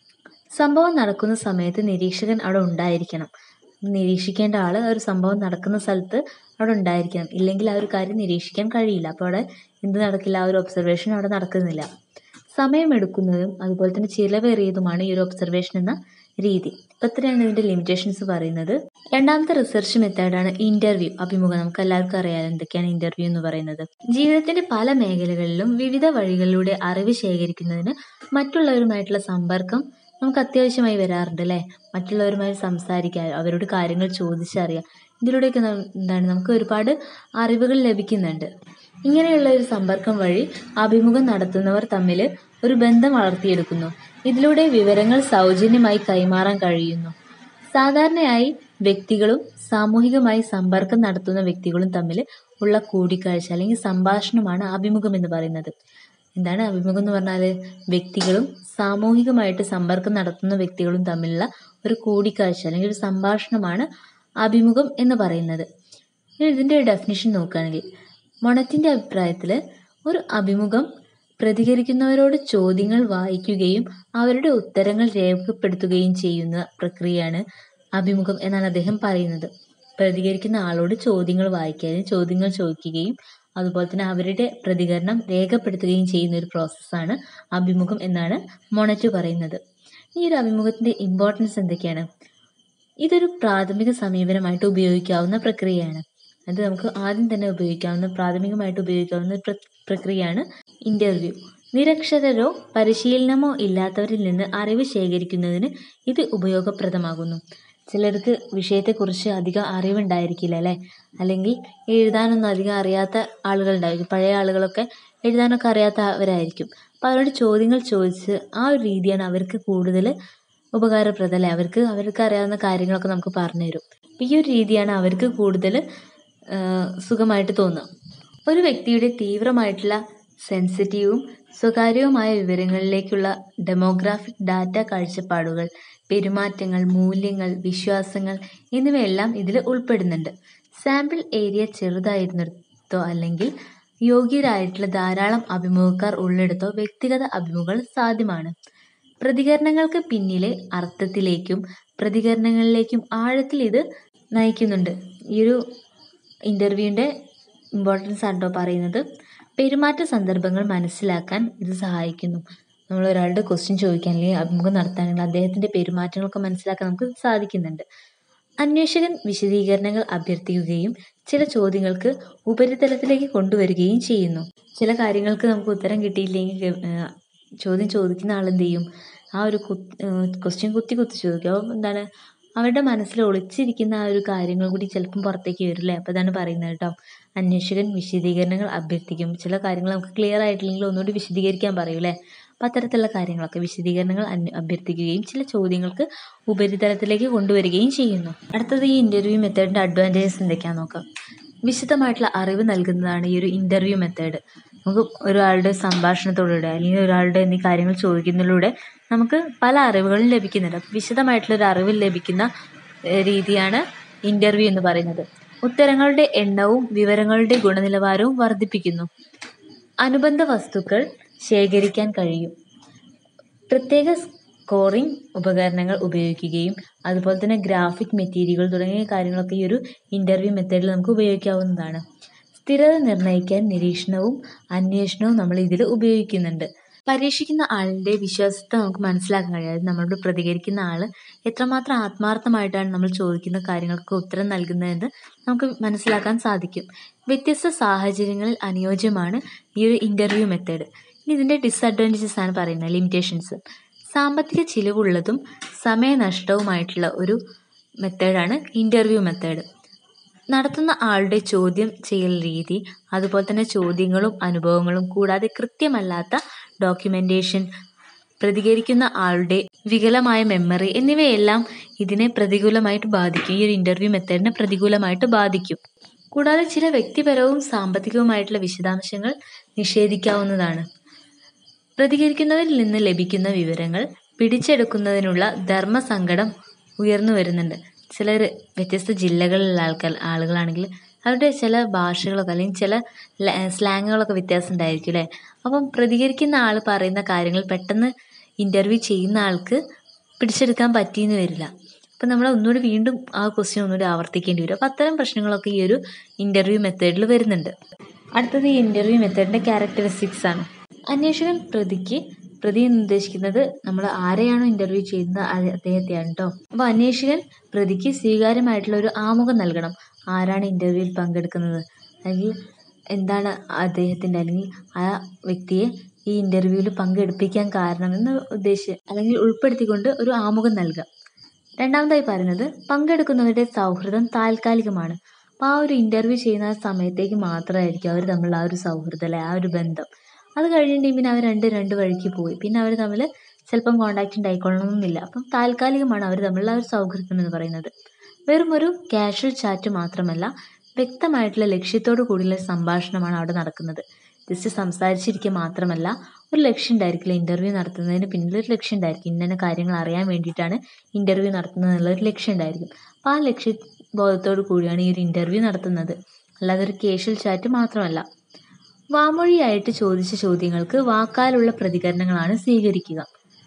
സംഭവം നടക്കുന്ന സമയത്ത് നിരീക്ഷകൻ അവിടെ ഉണ്ടായിരിക്കണം നിരീക്ഷിക്കേണ്ട ആൾ ഒരു സംഭവം നടക്കുന്ന സ്ഥലത്ത് അവിടെ ഉണ്ടായിരിക്കണം ഇല്ലെങ്കിൽ ആ ഒരു കാര്യം നിരീക്ഷിക്കാൻ കഴിയില്ല അപ്പോൾ അവിടെ എന്ത് നടക്കില്ല ആ ഒരു ഒബ്സർവേഷൻ അവിടെ നടക്കുന്നില്ല സമയമെടുക്കുന്നതും അതുപോലെ തന്നെ ചിലവേറിയതുമാണ് ഈ ഒരു ഒബ്സർവേഷൻ എന്ന രീതി അപ്പോൾ ഇത്രയാണ് ഇതിൻ്റെ ലിമിറ്റേഷൻസ് പറയുന്നത് രണ്ടാമത്തെ റിസർച്ച് മെത്തേഡാണ് ഇൻ്റർവ്യൂ അഭിമുഖം നമുക്ക് എല്ലാവർക്കും അറിയാം എന്തൊക്കെയാണ് ഇൻ്റർവ്യൂ എന്ന് പറയുന്നത് ജീവിതത്തിൻ്റെ പല മേഖലകളിലും വിവിധ വഴികളിലൂടെ അറിവ് ശേഖരിക്കുന്നതിന് മറ്റുള്ളവരുമായിട്ടുള്ള സമ്പർക്കം നമുക്ക് അത്യാവശ്യമായി വരാറുണ്ട് അല്ലേ മറ്റുള്ളവരുമായി സംസാരിക്കാൻ അവരോട് കാര്യങ്ങൾ ചോദിച്ചറിയാം ഇതിലൂടെയൊക്കെ എന്താണ് നമുക്ക് ഒരുപാട് അറിവുകൾ ലഭിക്കുന്നുണ്ട് ഇങ്ങനെയുള്ള ഒരു സമ്പർക്കം വഴി അഭിമുഖം നടത്തുന്നവർ തമ്മിൽ ഒരു ബന്ധം വളർത്തിയെടുക്കുന്നു ഇതിലൂടെ വിവരങ്ങൾ സൗജന്യമായി കൈമാറാൻ കഴിയുന്നു സാധാരണയായി വ്യക്തികളും സാമൂഹികമായി സമ്പർക്കം നടത്തുന്ന വ്യക്തികളും തമ്മിൽ ഉള്ള കൂടിക്കാഴ്ച അല്ലെങ്കിൽ സംഭാഷണമാണ് അഭിമുഖം എന്ന് പറയുന്നത് എന്താണ് അഭിമുഖം എന്ന് പറഞ്ഞാൽ വ്യക്തികളും സാമൂഹികമായിട്ട് സമ്പർക്കം നടത്തുന്ന വ്യക്തികളും തമ്മിലുള്ള ഒരു കൂടിക്കാഴ്ച അല്ലെങ്കിൽ ഒരു സംഭാഷണമാണ് അഭിമുഖം എന്ന് പറയുന്നത് ഇനി ഇതിൻ്റെ ഒരു ഡെഫിനിഷൻ നോക്കുകയാണെങ്കിൽ മൊണറ്റിൻ്റെ അഭിപ്രായത്തിൽ ഒരു അഭിമുഖം പ്രതികരിക്കുന്നവരോട് ചോദ്യങ്ങൾ വായിക്കുകയും അവരുടെ ഉത്തരങ്ങൾ രേഖപ്പെടുത്തുകയും ചെയ്യുന്ന പ്രക്രിയയാണ് അഭിമുഖം എന്നാണ് അദ്ദേഹം പറയുന്നത് പ്രതികരിക്കുന്ന ആളോട് ചോദ്യങ്ങൾ വായിക്കാനും ചോദ്യങ്ങൾ ചോദിക്കുകയും അതുപോലെ തന്നെ അവരുടെ പ്രതികരണം രേഖപ്പെടുത്തുകയും ചെയ്യുന്ന ഒരു പ്രോസസ്സാണ് അഭിമുഖം എന്നാണ് മൊണറ്റ് പറയുന്നത് ഈ ഒരു അഭിമുഖത്തിൻ്റെ ഇമ്പോർട്ടൻസ് എന്തൊക്കെയാണ് ഇതൊരു പ്രാഥമിക സമീപനമായിട്ട് ഉപയോഗിക്കാവുന്ന പ്രക്രിയയാണ് അത് നമുക്ക് ആദ്യം തന്നെ ഉപയോഗിക്കാവുന്ന പ്രാഥമികമായിട്ട് ഉപയോഗിക്കാവുന്ന ഒരു പ്ര- പ്രക്രിയയാണ് ഇൻ്റർവ്യൂ നിരക്ഷരരോ പരിശീലനമോ ഇല്ലാത്തവരിൽ നിന്ന് അറിവ് ശേഖരിക്കുന്നതിന് ഇത് ഉപയോഗപ്രദമാകുന്നു ചിലർക്ക് വിഷയത്തെക്കുറിച്ച് അധികം അറിവുണ്ടായിരിക്കില്ല അല്ലേ അല്ലെങ്കിൽ എഴുതാനൊന്നും അധികം അറിയാത്ത ആളുകളുണ്ടായിരിക്കും പഴയ ആളുകളൊക്കെ എഴുതാനൊക്കെ അറിയാത്തവരായിരിക്കും അപ്പോൾ അവരോട് ചോദ്യങ്ങൾ ചോദിച്ച് ആ ഒരു രീതിയാണ് അവർക്ക് കൂടുതൽ ഉപകാരപ്രദം അല്ലേ അവർക്ക് അവർക്ക് അറിയാവുന്ന കാര്യങ്ങളൊക്കെ നമുക്ക് പറഞ്ഞു തരും അപ്പോൾ ഈ ഒരു രീതിയാണ് അവർക്ക് കൂടുതൽ സുഖമായിട്ട് തോന്നുക ഒരു വ്യക്തിയുടെ തീവ്രമായിട്ടുള്ള സെൻസിറ്റീവും സ്വകാര്യവുമായ വിവരങ്ങളിലേക്കുള്ള ഡെമോഗ്രാഫിക് ഡാറ്റ കാഴ്ചപ്പാടുകൾ പെരുമാറ്റങ്ങൾ മൂല്യങ്ങൾ വിശ്വാസങ്ങൾ എന്നിവയെല്ലാം ഇതിൽ ഉൾപ്പെടുന്നുണ്ട് സാമ്പിൾ ഏരിയ ചെറുതായിരുന്നിടത്തോ അല്ലെങ്കിൽ യോഗ്യരായിട്ടുള്ള ധാരാളം അഭിമുഖക്കാർ ഉള്ളിടത്തോ വ്യക്തിഗത അഭിമുഖങ്ങൾ സാധ്യമാണ് പ്രതികരണങ്ങൾക്ക് പിന്നിലെ അർത്ഥത്തിലേക്കും പ്രതികരണങ്ങളിലേക്കും ആഴത്തിൽ ഇത് നയിക്കുന്നുണ്ട് ഈ ഒരു ഇൻ്റർവ്യൂവിൻ്റെ ഇമ്പോർട്ടൻസ് ആണ് കേട്ടോ പറയുന്നത് പെരുമാറ്റ സന്ദർഭങ്ങൾ മനസ്സിലാക്കാൻ ഇത് സഹായിക്കുന്നു നമ്മൾ ഒരാളുടെ ക്വസ്റ്റ്യൻ ചോദിക്കാൻ അല്ലെങ്കിൽ അഭിമുഖം നടത്താണെങ്കിൽ അദ്ദേഹത്തിൻ്റെ പെരുമാറ്റങ്ങളൊക്കെ മനസ്സിലാക്കാൻ നമുക്ക് സാധിക്കുന്നുണ്ട് അന്വേഷകൻ വിശദീകരണങ്ങൾ അഭ്യർത്ഥിക്കുകയും ചില ചോദ്യങ്ങൾക്ക് ഉപരിതലത്തിലേക്ക് കൊണ്ടുവരികയും ചെയ്യുന്നു ചില കാര്യങ്ങൾക്ക് നമുക്ക് ഉത്തരം കിട്ടിയില്ലെങ്കിൽ ഏഹ്, ചോദ്യം ചോദിക്കുന്ന ആൾ എന്ത് ചെയ്യും ആ ഒരു ക്വസ്റ്റ്യൻ കുത്തി കുത്തി ചോദിക്കും അപ്പോൾ എന്താണ് അവരുടെ മനസ്സിൽ ഒളിച്ചിരിക്കുന്ന ആ ഒരു കാര്യങ്ങൾ കൂടി ചിലപ്പം പുറത്തേക്ക് വരില്ലേ അപ്പോൾ ഇതാണ് പറയുന്നത് കേട്ടോ അന്വേഷകൻ വിശദീകരണങ്ങൾ അഭ്യർത്ഥിക്കും ചില കാര്യങ്ങൾ നമുക്ക് ക്ലിയർ ആയിട്ടില്ലെങ്കിൽ ഒന്നുകൂടി വിശദീകരിക്കാൻ പറയൂലേ അപ്പം അത്തരത്തിലുള്ള കാര്യങ്ങളൊക്കെ വിശദീകരണങ്ങൾ അന്വ അഭ്യർത്ഥിക്കുകയും ചില ചോദ്യങ്ങൾക്ക് ഉപരിതലത്തിലേക്ക് കൊണ്ടുവരികയും ചെയ്യുന്നു അടുത്തത് ഈ ഇൻ്റർവ്യൂ മെത്തേഡിൻ്റെ അഡ്വാൻറ്റേജസ് എന്തൊക്കെയാണെന്ന് നോക്കാം വിശദമായിട്ടുള്ള അറിവ് നൽകുന്നതാണ് ഈ ഒരു ഇൻ്റർവ്യൂ മെത്തേഡ് നമുക്ക് ഒരാളുടെ സംഭാഷണത്തോടുകൂടെ അല്ലെങ്കിൽ ഒരാളുടെ എന്നീ കാര്യങ്ങൾ ചോദിക്കുന്നതിലൂടെ നമുക്ക് പല അറിവുകളും ലഭിക്കുന്നുണ്ട് അപ്പോൾ വിശദമായിട്ടുള്ള ഒരു അറിവ് ലഭിക്കുന്ന ഏഹ്, രീതിയാണ് ഇൻ്റർവ്യൂ എന്ന് പറയുന്നത് ഉത്തരങ്ങളുടെ എണ്ണവും വിവരങ്ങളുടെ ഗുണനിലവാരവും വർദ്ധിപ്പിക്കുന്നു അനുബന്ധ വസ്തുക്കൾ ശേഖരിക്കാൻ കഴിയും പ്രത്യേക സ്കോറിംഗ് ഉപകരണങ്ങൾ ഉപയോഗിക്കുകയും അതുപോലെ തന്നെ ഗ്രാഫിക് മെറ്റീരിയലുകൾ തുടങ്ങിയ കാര്യങ്ങളൊക്കെ ഈ ഒരു ഇൻ്റർവ്യൂ മെത്തേഡിൽ നമുക്ക് ഉപയോഗിക്കാവുന്നതാണ് സ്ഥിരത നിർണ്ണയിക്കാൻ നിരീക്ഷണവും അന്വേഷണവും നമ്മൾ ഇതിൽ ഉപയോഗിക്കുന്നുണ്ട് പരീക്ഷിക്കുന്ന ആളിൻ്റെ വിശ്വാസത്തെ നമുക്ക് മനസ്സിലാക്കാൻ കഴിയും അതായത് നമ്മളോട് പ്രതികരിക്കുന്ന ആൾ എത്രമാത്രം ആത്മാർത്ഥമായിട്ടാണ് നമ്മൾ ചോദിക്കുന്ന കാര്യങ്ങൾക്ക് ഉത്തരം നൽകുന്നതെന്ന് നമുക്ക് മനസ്സിലാക്കാൻ സാധിക്കും വ്യത്യസ്ത സാഹചര്യങ്ങളിൽ അനുയോജ്യമാണ് ഈ ഒരു ഇൻ്റർവ്യൂ മെത്തേഡ് ഇനി ഇതിൻ്റെ ഡിസഡ്വാൻറ്റേജസ് ആണ് പറയുന്നത് ലിമിറ്റേഷൻസ് സാമ്പത്തിക ചിലവുള്ളതും സമയനഷ്ടവുമായിട്ടുള്ള ഒരു മെത്തേഡാണ് ഇൻ്റർവ്യൂ മെത്തേഡ് നടത്തുന്ന ആളുടെ ചോദ്യം ചെയ്യൽ രീതി അതുപോലെ തന്നെ ചോദ്യങ്ങളും അനുഭവങ്ങളും കൂടാതെ കൃത്യമല്ലാത്ത ഡോക്യുമെൻറ്റേഷൻ പ്രതികരിക്കുന്ന ആളുടെ വികലമായ മെമ്മറി എന്നിവയെല്ലാം ഇതിനെ പ്രതികൂലമായിട്ട് ബാധിക്കും ഈ ഒരു ഇൻ്റർവ്യൂ മെത്തേഡിനെ പ്രതികൂലമായിട്ട് ബാധിക്കും കൂടാതെ ചില വ്യക്തിപരവും സാമ്പത്തികവുമായിട്ടുള്ള വിശദാംശങ്ങൾ നിഷേധിക്കാവുന്നതാണ് പ്രതികരിക്കുന്നവരിൽ നിന്ന് ലഭിക്കുന്ന വിവരങ്ങൾ പിടിച്ചെടുക്കുന്നതിനുള്ള ധർമ്മസങ്കടം ഉയർന്നു വരുന്നുണ്ട് ചിലർ വ്യത്യസ്ത ജില്ലകളിലുള്ള ആൾക്കാർ ആളുകളാണെങ്കിൽ അവരുടെ ചില ഭാഷകളൊക്കെ അല്ലെങ്കിൽ ചില ല- സ്ലാങ്ങുകളൊക്കെ വ്യത്യാസം ഉണ്ടായിരിക്കും അല്ലേ അപ്പം പ്രതികരിക്കുന്ന ആൾ പറയുന്ന കാര്യങ്ങൾ പെട്ടെന്ന് ഇൻ്റർവ്യൂ ചെയ്യുന്ന ആൾക്ക് പിടിച്ചെടുക്കാൻ പറ്റിയെന്ന് വരില്ല അപ്പം നമ്മൾ ഒന്നുകൂടി വീണ്ടും ആ ക്വസ്റ്റ്യൻ ഒന്നുകൂടി ആവർത്തിക്കേണ്ടി വരും അപ്പോൾ അത്തരം പ്രശ്നങ്ങളൊക്കെ ഈ ഒരു ഇൻ്റർവ്യൂ മെത്തേഡിൽ വരുന്നുണ്ട് അടുത്തത് ഈ ഇൻ്റർവ്യൂ മെത്തേഡിൻ്റെ ക്യാരക്ടറിസ്റ്റിക്സ് ആണ് അന്വേഷകൻ പ്രതിക്ക് പ്രതി എന്ന് ഉദ്ദേശിക്കുന്നത് നമ്മൾ ആരെയാണോ ഇൻ്റർവ്യൂ ചെയ്യുന്നത് അത് അദ്ദേഹത്തെയാണ് കേട്ടോ അപ്പോൾ അന്വേഷകൻ പ്രതിക്ക് സ്വീകാര്യമായിട്ടുള്ള ഒരു ആമുഖം നൽകണം ആരാണ് ഇൻ്റർവ്യൂവിൽ പങ്കെടുക്കുന്നത് അല്ലെങ്കിൽ എന്താണ് അദ്ദേഹത്തിൻ്റെ അല്ലെങ്കിൽ ആ വ്യക്തിയെ ഈ ഇൻ്റർവ്യൂവിൽ പങ്കെടുപ്പിക്കാൻ കാരണമെന്ന് ഉദ്ദേശിച്ച് അല്ലെങ്കിൽ ഉൾപ്പെടുത്തിക്കൊണ്ട് ഒരു ആമുഖം നൽകുക രണ്ടാമതായി പറയുന്നത് പങ്കെടുക്കുന്നവരുടെ സൗഹൃദം താൽക്കാലികമാണ് അപ്പോൾ ആ ഒരു ഇൻ്റർവ്യൂ ചെയ്യുന്ന ആ സമയത്തേക്ക് മാത്രമായിരിക്കും അവർ തമ്മിലുള്ള ആ ഒരു സൗഹൃദം അല്ലെ ആ ഒരു ബന്ധം അത് കഴിഞ്ഞിട്ടുണ്ടെങ്കിൽ പിന്നെ അവർ രണ്ട് രണ്ട് വഴിക്ക് പോയി പിന്നെ അവർ തമ്മിൽ ചിലപ്പം കോണ്ടാക്റ്റ് ഉണ്ടായിക്കൊള്ളണമെന്നില്ല അപ്പം താൽക്കാലികമാണ് അവർ തമ്മിലുള്ള ആ ഒരു സൗഹൃദം എന്ന് പറയുന്നത് വെറും ഒരു കാഷ്വൽ ചാറ്റ് മാത്രമല്ല വ്യക്തമായിട്ടുള്ള ലക്ഷ്യത്തോടു കൂടിയുള്ള സംഭാഷണമാണ് അവിടെ നടക്കുന്നത് ജസ്റ്റ് സംസാരിച്ചിരിക്കുക മാത്രമല്ല ഒരു ലക്ഷ്യം ഉണ്ടായിരിക്കില്ല ഇൻ്റർവ്യൂ നടത്തുന്നതിന് പിന്നിൽ ഒരു ലക്ഷ്യം ഉണ്ടായിരിക്കും ഇന്ന കാര്യങ്ങൾ അറിയാൻ വേണ്ടിയിട്ടാണ് ഇൻ്റർവ്യൂ നടത്തുന്നത് എന്നുള്ള ഒരു ലക്ഷ്യം ഉണ്ടായിരിക്കും അപ്പോൾ ആ ലക്ഷ്യബോധത്തോടു കൂടിയാണ് ഈ ഒരു ഇൻ്റർവ്യൂ നടത്തുന്നത് അല്ലാതെ ഒരു കേഷ്വൽ ചാറ്റ് മാത്രമല്ല വാമൊഴിയായിട്ട് ചോദിച്ച ചോദ്യങ്ങൾക്ക് വാക്കാലുള്ള പ്രതികരണങ്ങളാണ് സ്വീകരിക്കുക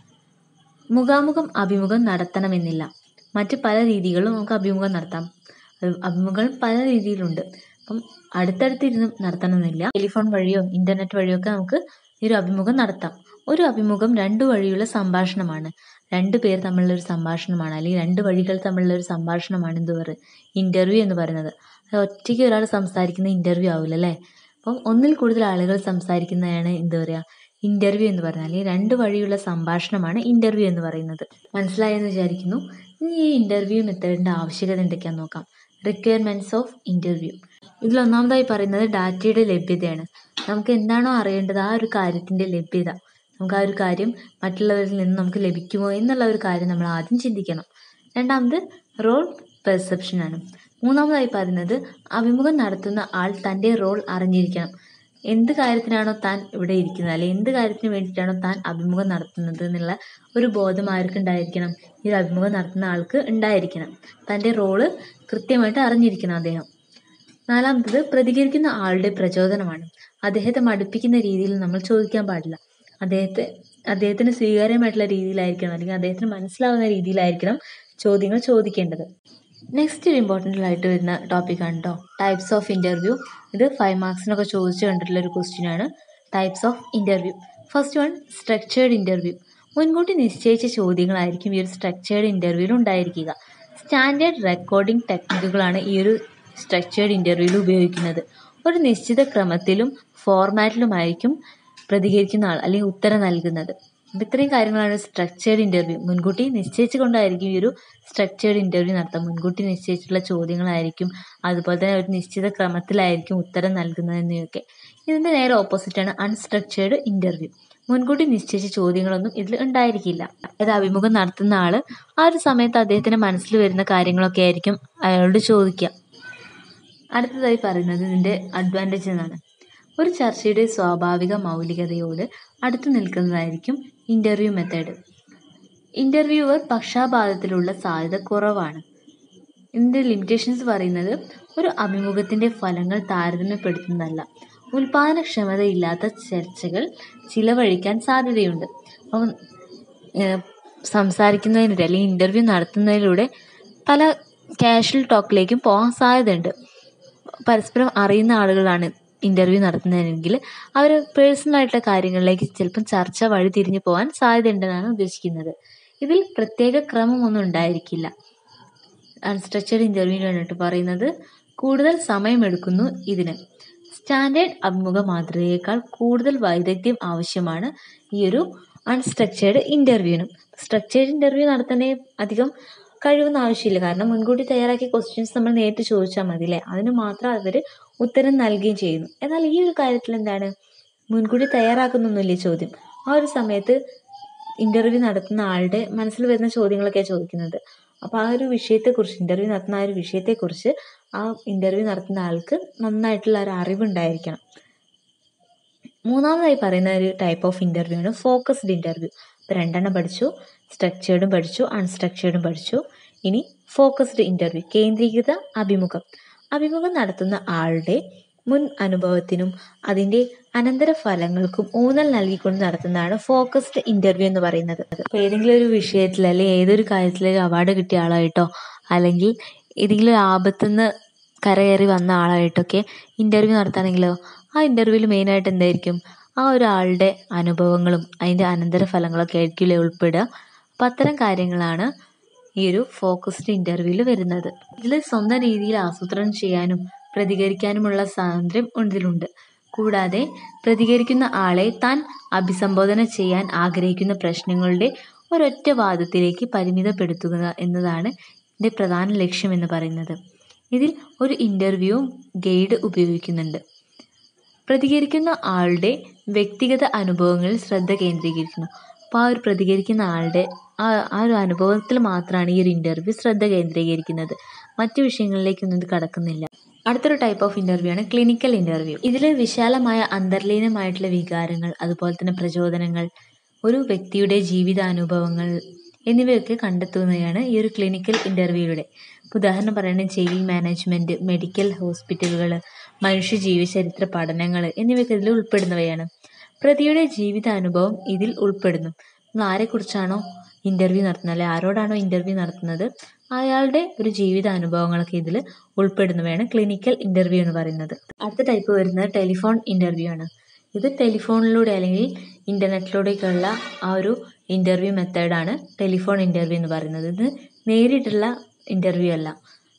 മുഖാമുഖം അഭിമുഖം നടത്തണമെന്നില്ല മറ്റ് പല രീതികളും നമുക്ക് അഭിമുഖം നടത്താം അത് അഭിമുഖങ്ങൾ പല രീതിയിലുണ്ട് അപ്പം അടുത്തടുത്തിരുന്ന് നടത്തണമെന്നില്ല ടെലിഫോൺ വഴിയോ ഇൻ്റർനെറ്റ് വഴിയോ ഒക്കെ നമുക്ക് ഈ ഒരു അഭിമുഖം നടത്താം ഒരു അഭിമുഖം രണ്ട് വഴിയുള്ള സംഭാഷണമാണ് രണ്ട് പേർ തമ്മിലുള്ള ഒരു സംഭാഷണമാണ് അല്ലെങ്കിൽ രണ്ട് വഴികൾ തമ്മിലുള്ള ഒരു സംഭാഷണമാണ് എന്ത് പറയുക ഇൻ്റർവ്യൂ എന്ന് പറയുന്നത് അത് ഒറ്റയ്ക്ക് ഒരാൾ സംസാരിക്കുന്ന ഇൻ്റർവ്യൂ ആവില്ല അല്ലേ അപ്പം ഒന്നിൽ കൂടുതൽ ആളുകൾ സംസാരിക്കുന്നതാണ് എന്ത് പറയുക ഇൻ്റർവ്യൂ എന്ന് പറഞ്ഞാൽ അല്ലെങ്കിൽ രണ്ട് വഴിയുള്ള സംഭാഷണമാണ് ഇൻ്റർവ്യൂ എന്ന് പറയുന്നത് മനസ്സിലായെന്ന് വിചാരിക്കുന്നു ഇനി ഈ ഇൻ്റർവ്യൂ മെത്തേഡിൻ്റെ ആവശ്യകത എന്തൊക്കെയാണെന്ന് നോക്കാം റിക്വയർമെൻറ്റ്സ് ഓഫ് ഇൻ്റർവ്യൂ ഇതിൽ ഒന്നാമതായി പറയുന്നത് ഡാറ്റയുടെ ലഭ്യതയാണ് നമുക്ക് എന്താണോ അറിയേണ്ടത് ആ ഒരു കാര്യത്തിൻ്റെ ലഭ്യത നമുക്ക് ആ ഒരു കാര്യം മറ്റുള്ളവരിൽ നിന്ന് നമുക്ക് ലഭിക്കുമോ എന്നുള്ള ഒരു കാര്യം നമ്മൾ ആദ്യം ചിന്തിക്കണം രണ്ടാമത് റോൾ പെർസെപ്ഷനാണ് മൂന്നാമതായി പറയുന്നത് അഭിമുഖം നടത്തുന്ന ആൾ തൻ്റെ റോൾ അറിഞ്ഞിരിക്കണം എന്ത് കാര്യത്തിനാണോ താൻ ഇവിടെ ഇരിക്കുന്നത് അല്ലെങ്കിൽ എന്ത് കാര്യത്തിന് വേണ്ടിയിട്ടാണോ താൻ അഭിമുഖം നടത്തുന്നത് എന്നുള്ള ഒരു ബോധം ആർക്ക് ഉണ്ടായിരിക്കണം ഈ ഒരു അഭിമുഖം നടത്തുന്ന ആൾക്ക് ഉണ്ടായിരിക്കണം തൻ്റെ റോള് കൃത്യമായിട്ട് അറിഞ്ഞിരിക്കണം അദ്ദേഹം നാലാമത്തത് പ്രതികരിക്കുന്ന ആളുടെ പ്രചോദനമാണ് അദ്ദേഹത്തെ മടുപ്പിക്കുന്ന രീതിയിൽ നമ്മൾ ചോദിക്കാൻ പാടില്ല അദ്ദേഹത്തെ അദ്ദേഹത്തിന് സ്വീകാര്യമായിട്ടുള്ള രീതിയിലായിരിക്കണം അല്ലെങ്കിൽ അദ്ദേഹത്തിന് മനസ്സിലാവുന്ന രീതിയിലായിരിക്കണം ചോദ്യങ്ങൾ ചോദിക്കേണ്ടത് നെക്സ്റ്റ് ഒരു ഇമ്പോർട്ടൻ്റ് ആയിട്ട് വരുന്ന ടോപ്പിക്കാണ് കേട്ടോ ടൈപ്സ് ഓഫ് ഇൻ്റർവ്യൂ ഇത് ഫൈവ് മാർക്സിനൊക്കെ ചോദിച്ചു കണ്ടിട്ടുള്ള ഒരു ക്വസ്റ്റ്യൻ ആണ് types of interview first one structured interview മുൻകൂട്ടി നിശ്ചയിച്ച ചോദ്യങ്ങളായിരിക്കും ഈ ഒരു സ്ട്രക്ചേർഡ് ഇൻ്റർവ്യൂവിൽ ഉണ്ടായിരിക്കുക സ്റ്റാൻഡേർഡ് റെക്കോർഡിംഗ് ടെക്നിക്കുകളാണ് ഈ ഒരു സ്ട്രക്ചേർഡ് ഇൻ്റർവ്യൂവിൽ ഉപയോഗിക്കുന്നത് ഒരു നിശ്ചിത ക്രമത്തിലും ഫോർമാറ്റിലുമായിരിക്കും പ്രതികരിക്കുന്ന ആൾ അല്ലെങ്കിൽ ഉത്തരം നൽകുന്നത് അപ്പം ഇത്രയും കാര്യങ്ങളാണ് സ്ട്രക്ചേർഡ് ഇൻ്റർവ്യൂ മുൻകൂട്ടി നിശ്ചയിച്ചു കൊണ്ടായിരിക്കും ഈ ഒരു സ്ട്രക്ചേർഡ് ഇൻ്റർവ്യൂ നടത്തുക മുൻകൂട്ടി നിശ്ചയിച്ചിട്ടുള്ള ചോദ്യങ്ങളായിരിക്കും അതുപോലെ തന്നെ ഒരു നിശ്ചിത ക്രമത്തിലായിരിക്കും ഉത്തരം നൽകുന്നത് എന്നിവയൊക്കെ ഇതിൻ്റെ നേരെ ഓപ്പോസിറ്റാണ് അൺസ്ട്രക്ചേർഡ് ഇൻ്റർവ്യൂ മുൻകൂട്ടി നിശ്ചയിച്ച ചോദ്യങ്ങളൊന്നും ഇതിൽ ഉണ്ടായിരിക്കില്ല അതായത് അഭിമുഖം നടത്തുന്ന ആൾ ആ ഒരു സമയത്ത് അദ്ദേഹത്തിൻ്റെ മനസ്സിൽ വരുന്ന കാര്യങ്ങളൊക്കെ ആയിരിക്കും അയാളോട് ചോദിക്കുക അടുത്തതായി പറയുന്നത് ഇതിൻ്റെ അഡ്വാൻറ്റേജ് എന്നാണ് ഒരു ചർച്ചയുടെ സ്വാഭാവിക മൗലികതയോട് അടുത്തു നിൽക്കുന്നതായിരിക്കും ഇൻ്റർവ്യൂ മെത്തേഡ് ഇൻ്റർവ്യൂവർ പക്ഷാപാതത്തിലുള്ള സാധ്യത കുറവാണ് ഇതിൻ്റെ ലിമിറ്റേഷൻസ് പറയുന്നത് ഒരു അഭിമുഖത്തിൻ്റെ ഫലങ്ങൾ താരതമ്യപ്പെടുത്തുന്നതല്ല ഉൽപാദനക്ഷമതയില്ലാത്ത ചർച്ചകൾ ചിലവഴിക്കാൻ സാധ്യതയുണ്ട് അപ്പം സംസാരിക്കുന്നതിലൂടെ അല്ലെങ്കിൽ ഇൻ്റർവ്യൂ നടത്തുന്നതിലൂടെ പല കാഷ്വൽ ടോക്കിലേക്കും പോകാൻ സാധ്യതയുണ്ട് പരസ്പരം അറിയുന്ന ആളുകളാണ് ഇൻ്റർവ്യൂ നടത്തുന്നതെങ്കിൽ അവർ പേഴ്സണലായിട്ടുള്ള കാര്യങ്ങളിലേക്ക് ചിലപ്പം ചർച്ച വഴി തിരിഞ്ഞു പോകാൻ സാധ്യതയുണ്ടെന്നാണ് ഉദ്ദേശിക്കുന്നത് ഇതിൽ പ്രത്യേക ക്രമമൊന്നും ഉണ്ടായിരിക്കില്ല അൺസ്ട്രക്ചർഡ് ഇൻ്റർവ്യൂവിന് വേണ്ടിയിട്ട് പറയുന്നത് കൂടുതൽ സമയമെടുക്കുന്നു ഇതിന് സ്റ്റാൻഡേർഡ് അഭിമുഖ മാതൃകയേക്കാൾ കൂടുതൽ വൈദഗ്ധ്യം ആവശ്യമാണ് ഈ ഒരു അൺസ്ട്രക്ചേർഡ് ഇൻ്റർവ്യൂവിനും സ്ട്രക്ചേർഡ് ഇൻ്റർവ്യൂ നടത്താനേ അധികം കഴിവൊന്നും ആവശ്യമില്ല കാരണം മുൻകൂട്ടി തയ്യാറാക്കിയ ക്വസ്റ്റ്യൻസ് നമ്മൾ നേരിട്ട് ചോദിച്ചാൽ മതി അല്ലേ അതിന് മാത്രം അവർ ഉത്തരം നൽകുകയും ചെയ്യുന്നു എന്നാൽ ഈ ഒരു കാര്യത്തിൽ എന്താണ് മുൻകൂട്ടി തയ്യാറാക്കുന്നൊന്നുമില്ല ചോദ്യം ആ ഒരു സമയത്ത് ഇൻ്റർവ്യൂ നടത്തുന്ന ആളുടെ മനസ്സിൽ വരുന്ന ചോദ്യങ്ങളൊക്കെയാണ് ചോദിക്കുന്നത് അപ്പോൾ ആ ഒരു വിഷയത്തെക്കുറിച്ച് ഇൻ്റർവ്യൂ നടത്തുന്ന ആ ഒരു വിഷയത്തെക്കുറിച്ച് ആ ഇൻ്റർവ്യൂ നടത്തുന്ന ആൾക്ക് നന്നായിട്ടുള്ള ഒരു അറിവുണ്ടായിരിക്കണം മൂന്നാമതായി പറയുന്ന ഒരു ടൈപ്പ് ഓഫ് ഇൻ്റർവ്യൂ ആണ് ഫോക്കസ്ഡ് ഇൻ്റർവ്യൂ ഇപ്പോൾ രണ്ടെണ്ണം പഠിച്ചു സ്ട്രക്ചേർഡും പഠിച്ചു അൺസ്ട്രക്ചേർഡും പഠിച്ചു ഇനി ഫോക്കസ്ഡ് ഇൻ്റർവ്യൂ കേന്ദ്രീകൃത അഭിമുഖം അഭിമുഖം നടത്തുന്ന ആളുടെ മുൻ അനുഭവത്തിനും അതിൻ്റെ അനന്തരഫലങ്ങൾക്കും ഊന്നൽ നൽകിക്കൊണ്ട് നടത്തുന്നതാണ് ഫോക്കസ്ഡ് ഇൻ്റർവ്യൂ എന്ന് പറയുന്നത് അപ്പോൾ ഏതെങ്കിലും ഒരു വിഷയത്തിൽ അല്ലെങ്കിൽ ഏതൊരു കാര്യത്തിൽ അവാർഡ് കിട്ടിയ ആളായിട്ടോ അല്ലെങ്കിൽ ഏതെങ്കിലും ഒരു ആപത്തുനിന്ന് കരകയറി വന്ന ആളായിട്ടൊക്കെ ഇൻ്റർവ്യൂ നടത്തുകയാണെങ്കിലോ ആ ഇൻ്റർവ്യൂവിൽ മെയിനായിട്ട് എന്തായിരിക്കും ആ ഒരാളുടെ അനുഭവങ്ങളും അതിൻ്റെ അനന്തരഫലങ്ങളൊക്കെ ആയിരിക്കില്ലേ ഉൾപ്പെടുക അപ്പം അത്തരം കാര്യങ്ങളാണ് ഈ ഒരു ഫോക്കസ്ഡ് ഇൻ്റർവ്യൂവിൽ വരുന്നത് ഇതിൽ സ്വന്തം രീതിയിൽ ആസൂത്രണം ചെയ്യാനും പ്രതികരിക്കാനുമുള്ള സ്വാതന്ത്ര്യം ഇതിലുണ്ട് കൂടാതെ പ്രതികരിക്കുന്ന ആളെ താൻ അഭിസംബോധന ചെയ്യാൻ ആഗ്രഹിക്കുന്ന പ്രശ്നങ്ങളുടെ ഒരൊറ്റ വാദത്തിലേക്ക് പരിമിതപ്പെടുത്തുക എന്നതാണ് ഇതിൻ്റെ പ്രധാന ലക്ഷ്യം എന്ന് പറയുന്നത് ഇതിൽ ഒരു ഇൻ്റർവ്യൂ ഗൈഡ് ഉപയോഗിക്കുന്നുണ്ട് പ്രതികരിക്കുന്ന ആളുടെ വ്യക്തിഗത അനുഭവങ്ങളിൽ ശ്രദ്ധ കേന്ദ്രീകരിക്കുന്നു അപ്പോൾ ആ ഒരു പ്രതികരിക്കുന്ന ആളുടെ ആ ആ ഒരു അനുഭവത്തിൽ മാത്രമാണ് ഈ ഒരു ഇൻ്റർവ്യൂ ശ്രദ്ധ കേന്ദ്രീകരിക്കുന്നത് മറ്റു വിഷയങ്ങളിലേക്കൊന്നും ഇത് കടക്കുന്നില്ല അടുത്തൊരു ടൈപ്പ് ഓഫ് ഇൻ്റർവ്യൂ ആണ് ക്ലിനിക്കൽ ഇൻ്റർവ്യൂ ഇതിൽ വിശാലമായ അന്തർലീനമായിട്ടുള്ള വികാരങ്ങൾ അതുപോലെ തന്നെ പ്രചോദനങ്ങൾ ഒരു വ്യക്തിയുടെ ജീവിതാനുഭവങ്ങൾ എന്നിവയൊക്കെ കണ്ടെത്തുന്നതാണ് ഈ ഒരു ക്ലിനിക്കൽ ഇൻ്റർവ്യൂയിലൂടെ ഉദാഹരണം പറയുകയാണെങ്കിൽ ജയിൽ മാനേജ്മെൻറ്റ് മെഡിക്കൽ ഹോസ്പിറ്റലുകൾ മനുഷ്യ ജീവചരിത്ര പഠനങ്ങൾ എന്നിവയൊക്കെ ഇതിൽ ഉൾപ്പെടുന്നവയാണ് പ്രതിയുടെ ജീവിതാനുഭവം ഇതിൽ ഉൾപ്പെടുന്നു നമ്മൾ ആരെക്കുറിച്ചാണോ ഇൻ്റർവ്യൂ നടത്തുന്നത് അല്ലെ ആരോടാണോ ഇൻ്റർവ്യൂ നടത്തുന്നത് അയാളുടെ ഒരു ജീവിതാനുഭവങ്ങളൊക്കെ ഇതിൽ ഉൾപ്പെടുന്നവയാണ് ക്ലിനിക്കൽ ഇൻ്റർവ്യൂ എന്ന് പറയുന്നത് അടുത്ത ടൈപ്പ് വരുന്നത് ടെലിഫോൺ ഇൻ്റർവ്യൂ ആണ് ഇത് ടെലിഫോണിലൂടെ അല്ലെങ്കിൽ ഇൻ്റർനെറ്റിലൂടെയൊക്കെയുള്ള ആ ഒരു ഇൻ്റർവ്യൂ മെത്തേഡാണ് ടെലിഫോൺ ഇൻ്റർവ്യൂ എന്ന് പറയുന്നത് ഇത് നേരിട്ടുള്ള ഇൻ്റർവ്യൂ അല്ല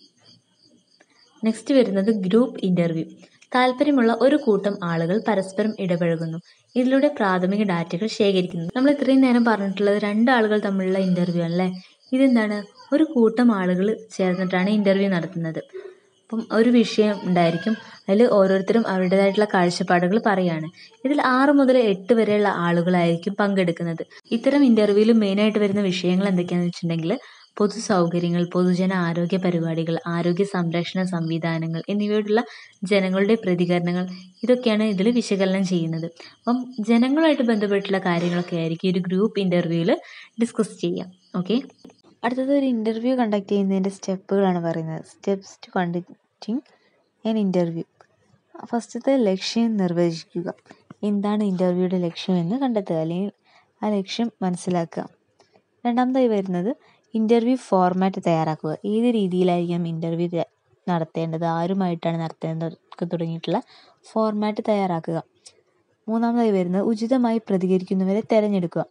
നെക്സ്റ്റ് വരുന്നത് ഗ്രൂപ്പ് ഇൻ്റർവ്യൂ താല്പര്യമുള്ള ഒരു കൂട്ടം ആളുകൾ പരസ്പരം ഇടപഴകുന്നു ഇതിലൂടെ പ്രാഥമിക ഡാറ്റകൾ ശേഖരിക്കുന്നു നമ്മൾ ഇത്രയും നേരം പറഞ്ഞിട്ടുള്ളത് രണ്ടാളുകൾ തമ്മിലുള്ള ഇൻ്റർവ്യൂ അല്ലേ ഇതെന്താണ് ഒരു കൂട്ടം ആളുകൾ ചേർന്നിട്ടാണ് ഇൻ്റർവ്യൂ നടത്തുന്നത് അപ്പം ഒരു വിഷയം ഉണ്ടായിരിക്കും അതിൽ ഓരോരുത്തരും അവരുടേതായിട്ടുള്ള കാഴ്ചപ്പാടുകൾ പറയാണ് ഇതിൽ ആറ് മുതൽ എട്ട് വരെയുള്ള ആളുകളായിരിക്കും പങ്കെടുക്കുന്നത് ഇത്തരം ഇൻ്റർവ്യൂവിൽ മെയിനായിട്ട് വരുന്ന വിഷയങ്ങൾ എന്തൊക്കെയാണെന്ന് വെച്ചിട്ടുണ്ടെങ്കിൽ പൊതു സൗകര്യങ്ങൾ പൊതുജന ആരോഗ്യ പരിപാടികൾ ആരോഗ്യ സംരക്ഷണ സംവിധാനങ്ങൾ എന്നിവയോടുള്ള ജനങ്ങളുടെ പ്രതികരണങ്ങൾ ഇതൊക്കെയാണ് ഇതിൽ വിശകലനം ചെയ്യുന്നത് അപ്പം ജനങ്ങളുമായിട്ട് ബന്ധപ്പെട്ടുള്ള കാര്യങ്ങളൊക്കെ ആയിരിക്കും ഈ ഒരു ഗ്രൂപ്പ് ഇൻ്റർവ്യൂവിൽ ഡിസ്കസ് ചെയ്യാം ഓക്കെ അടുത്തത് ഒരു ഇൻ്റർവ്യൂ കണ്ടക്ട് ചെയ്യുന്നതിൻ്റെ സ്റ്റെപ്പുകളാണ് പറയുന്നത് steps to conducting an interview ഫസ്റ്റത്തെ ലക്ഷ്യം നിർവചിക്കുക എന്താണ് ഇൻ്റർവ്യൂയുടെ ലക്ഷ്യമെന്ന് കണ്ടെത്തുക അല്ലെങ്കിൽ ആ ലക്ഷ്യം മനസ്സിലാക്കുക രണ്ടാമതായി വരുന്നത് ഇൻ്റർവ്യൂ ഫോർമാറ്റ് തയ്യാറാക്കുക ഏത് രീതിയിലായിരിക്കാം ഇൻ്റർവ്യൂ നടത്തേണ്ടത് ആരുമായിട്ടാണ് നടത്തേണ്ടത് ഒക്കെ തുടങ്ങിയിട്ടുള്ള ഫോർമാറ്റ് തയ്യാറാക്കുക മൂന്നാമതായി വരുന്നത് ഉചിതമായി പ്രതികരിക്കുന്നവരെ തിരഞ്ഞെടുക്കുക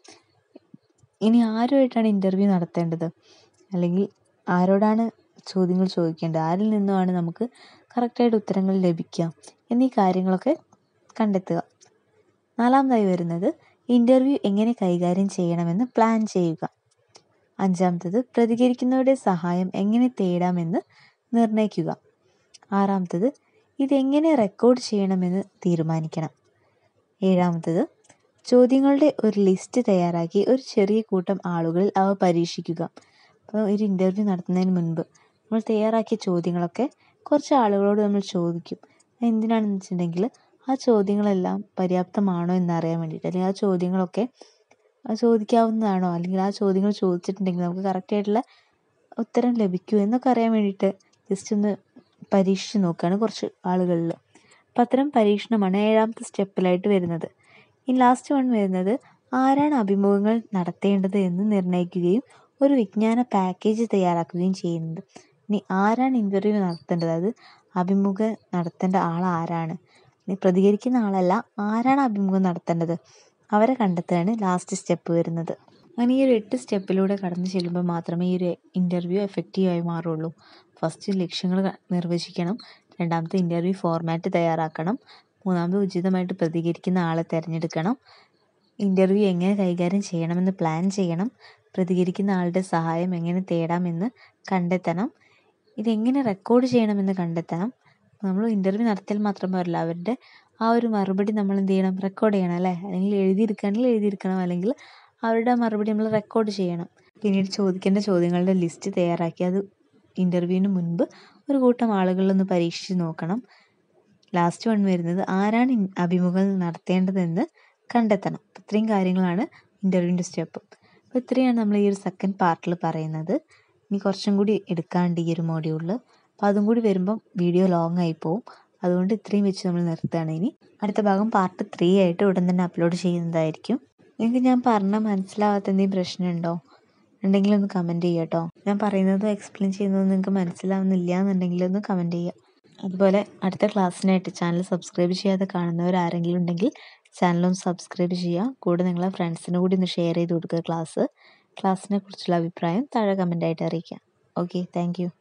ഇനി ആരുമായിട്ടാണ് ഇൻ്റർവ്യൂ നടത്തേണ്ടത് അല്ലെങ്കിൽ ആരോടാണ് ചോദ്യങ്ങൾ ചോദിക്കേണ്ടത് ആരിൽ നിന്നുമാണ് നമുക്ക് കറക്റ്റായിട്ട് ഉത്തരങ്ങൾ ലഭിക്കുക എന്നീ കാര്യങ്ങളൊക്കെ കണ്ടെത്തുക നാലാമതായി വരുന്നത് ഇൻ്റർവ്യൂ എങ്ങനെ കൈകാര്യം ചെയ്യണമെന്ന് പ്ലാൻ ചെയ്യുക അഞ്ചാമത്തത് പ്രതികരിക്കുന്നവരുടെ സഹായം എങ്ങനെ തേടാമെന്ന് നിർണ്ണയിക്കുക ആറാമത്തത് ഇതെങ്ങനെ റെക്കോർഡ് ചെയ്യണമെന്ന് തീരുമാനിക്കണം ഏഴാമത്തത് ചോദ്യങ്ങളുടെ ഒരു ലിസ്റ്റ് തയ്യാറാക്കി ഒരു ചെറിയ കൂട്ടം ആളുകളിൽ അവ പരീക്ഷിക്കുക അപ്പോൾ ഒരു ഇൻ്റർവ്യൂ നടത്തുന്നതിന് മുൻപ് നമ്മൾ തയ്യാറാക്കിയ ചോദ്യങ്ങളൊക്കെ കുറച്ച് ആളുകളോട് നമ്മൾ ചോദിക്കും എന്തിനാണെന്ന് വെച്ചിട്ടുണ്ടെങ്കിൽ ആ ചോദ്യങ്ങളെല്ലാം പര്യാപ്തമാണോ എന്നറിയാൻ വേണ്ടിയിട്ട് അല്ലെങ്കിൽ ആ ചോദ്യങ്ങളൊക്കെ ചോദിക്കാവുന്നതാണോ അല്ലെങ്കിൽ ആ ചോദ്യങ്ങൾ ചോദിച്ചിട്ടുണ്ടെങ്കിൽ നമുക്ക് കറക്റ്റായിട്ടുള്ള ഉത്തരം ലഭിക്കുമോ എന്നൊക്കെ അറിയാൻ വേണ്ടിയിട്ട് ജസ്റ്റ് ഒന്ന് പരീക്ഷിച്ച് നോക്കുകയാണ് കുറച്ച് ആളുകളിൽ അപ്പം അത്തരം പരീക്ഷണമാണ് ഏഴാമത്തെ സ്റ്റെപ്പിലായിട്ട് വരുന്നത് ഇനി ലാസ്റ്റ് വൺ വരുന്നത് ആരാണ് അഭിമുഖങ്ങൾ നടത്തേണ്ടത് എന്ന് നിർണ്ണയിക്കുകയും ഒരു വിജ്ഞാന പാക്കേജ് തയ്യാറാക്കുകയും ചെയ്യുന്നത് ഇനി ആരാണ് ഇൻ്റർവ്യൂ നടത്തേണ്ടത് അത് അഭിമുഖം നടത്തേണ്ട ആൾ ആരാണ് ഇനി പ്രതികരിക്കുന്ന ആളല്ല ആരാണ് അഭിമുഖം നടത്തേണ്ടത് അവരെ കണ്ടെത്തുകയാണ് ലാസ്റ്റ് സ്റ്റെപ്പ് വരുന്നത് അങ്ങനെ ഈ ഒരു എട്ട് സ്റ്റെപ്പിലൂടെ കടന്നു ചെല്ലുമ്പോൾ മാത്രമേ ഈ ഒരു ഇൻ്റർവ്യൂ എഫക്റ്റീവായി മാറുള്ളൂ ഫസ്റ്റ് ലക്ഷ്യങ്ങൾ നിർവചിക്കണം രണ്ടാമത്തെ ഇൻ്റർവ്യൂ ഫോർമാറ്റ് തയ്യാറാക്കണം മൂന്നാമത് ഉചിതമായിട്ട് പ്രതികരിക്കുന്ന ആളെ തിരഞ്ഞെടുക്കണം ഇൻ്റർവ്യൂ എങ്ങനെ കൈകാര്യം ചെയ്യണമെന്ന് പ്ലാൻ ചെയ്യണം പ്രതികരിക്കുന്ന ആളുടെ സഹായം എങ്ങനെ തേടാമെന്ന് കണ്ടെത്തണം ഇതെങ്ങനെ റെക്കോർഡ് ചെയ്യണമെന്ന് കണ്ടെത്തണം നമ്മൾ ഇൻ്റർവ്യൂ നടത്തിയാൽ മാത്രം പോരല്ല അവരുടെ ആ ഒരു മറുപടി നമ്മൾ എന്ത് ചെയ്യണം റെക്കോർഡ് ചെയ്യണം അല്ലേ അല്ലെങ്കിൽ എഴുതിയെടുക്കുകയാണെങ്കിൽ എഴുതിയെടുക്കണം അല്ലെങ്കിൽ അവരുടെ മറുപടി നമ്മൾ റെക്കോർഡ് ചെയ്യണം പിന്നീട് ചോദിക്കേണ്ട ചോദ്യങ്ങളുടെ ലിസ്റ്റ് തയ്യാറാക്കി അത് ഇൻ്റർവ്യൂവിന് മുൻപ് ഒരു കൂട്ടം ആളുകളിലൊന്ന് പരീക്ഷിച്ച് നോക്കണം ലാസ്റ്റ് വൺ വരുന്നത് ആരാണ് അഭിമുഖം നടത്തേണ്ടതെന്ന് കണ്ടെത്തണം ഇത്രയും കാര്യങ്ങളാണ് ഇൻ്റർവ്യൂവിൻ്റെ സ്റ്റെപ്പ് അപ്പോൾ ഇത്രയാണ് നമ്മൾ ഈ ഒരു സെക്കൻഡ് പാർട്ടിൽ പറയുന്നത് ഇനി കുറച്ചും കൂടി എടുക്കാണ്ട് ഈ ഒരു മോഡ്യൂളിൽ അപ്പോൾ അതും കൂടി വരുമ്പം വീഡിയോ ലോങ് ആയി പോവും അതുകൊണ്ട് ഇത്രയും വെച്ച് നമ്മൾ നിർത്തുകയാണ് ഇനി അടുത്ത ഭാഗം പാർട്ട് ത്രീ ആയിട്ട് ഉടൻ തന്നെ അപ്ലോഡ് ചെയ്യുന്നതായിരിക്കും നിങ്ങൾക്ക് ഞാൻ പറഞ്ഞ മനസ്സിലാവാത്ത എന്തെങ്കിലും പ്രശ്നമുണ്ടോ ഉണ്ടെങ്കിൽ ഒന്ന് കമൻറ്റ് ചെയ്യുക കേട്ടോ ഞാൻ പറയുന്നതും എക്സ്പ്ലെയിൻ ചെയ്യുന്നതും നിങ്ങൾക്ക് മനസ്സിലാവുന്നില്ല എന്നുണ്ടെങ്കിൽ ഒന്ന് കമൻറ്റ് ചെയ്യുക അതുപോലെ അടുത്ത ക്ലാസ്സിനായിട്ട് ചാനൽ സബ്സ്ക്രൈബ് ചെയ്യാതെ കാണുന്നവർ ആരെങ്കിലും ഉണ്ടെങ്കിൽ ചാനലൊന്ന് സബ്സ്ക്രൈബ് ചെയ്യുക കൂടെ നിങ്ങളെ ഫ്രണ്ട്സിന് കൂടി ഒന്ന് ഷെയർ ചെയ്ത് കൊടുക്കുക ക്ലാസ് ക്ലാസ്സിനെ കുറിച്ചുള്ള അഭിപ്രായം താഴെ കമൻ്റായിട്ട് അറിയിക്കുക ഓക്കെ താങ്ക്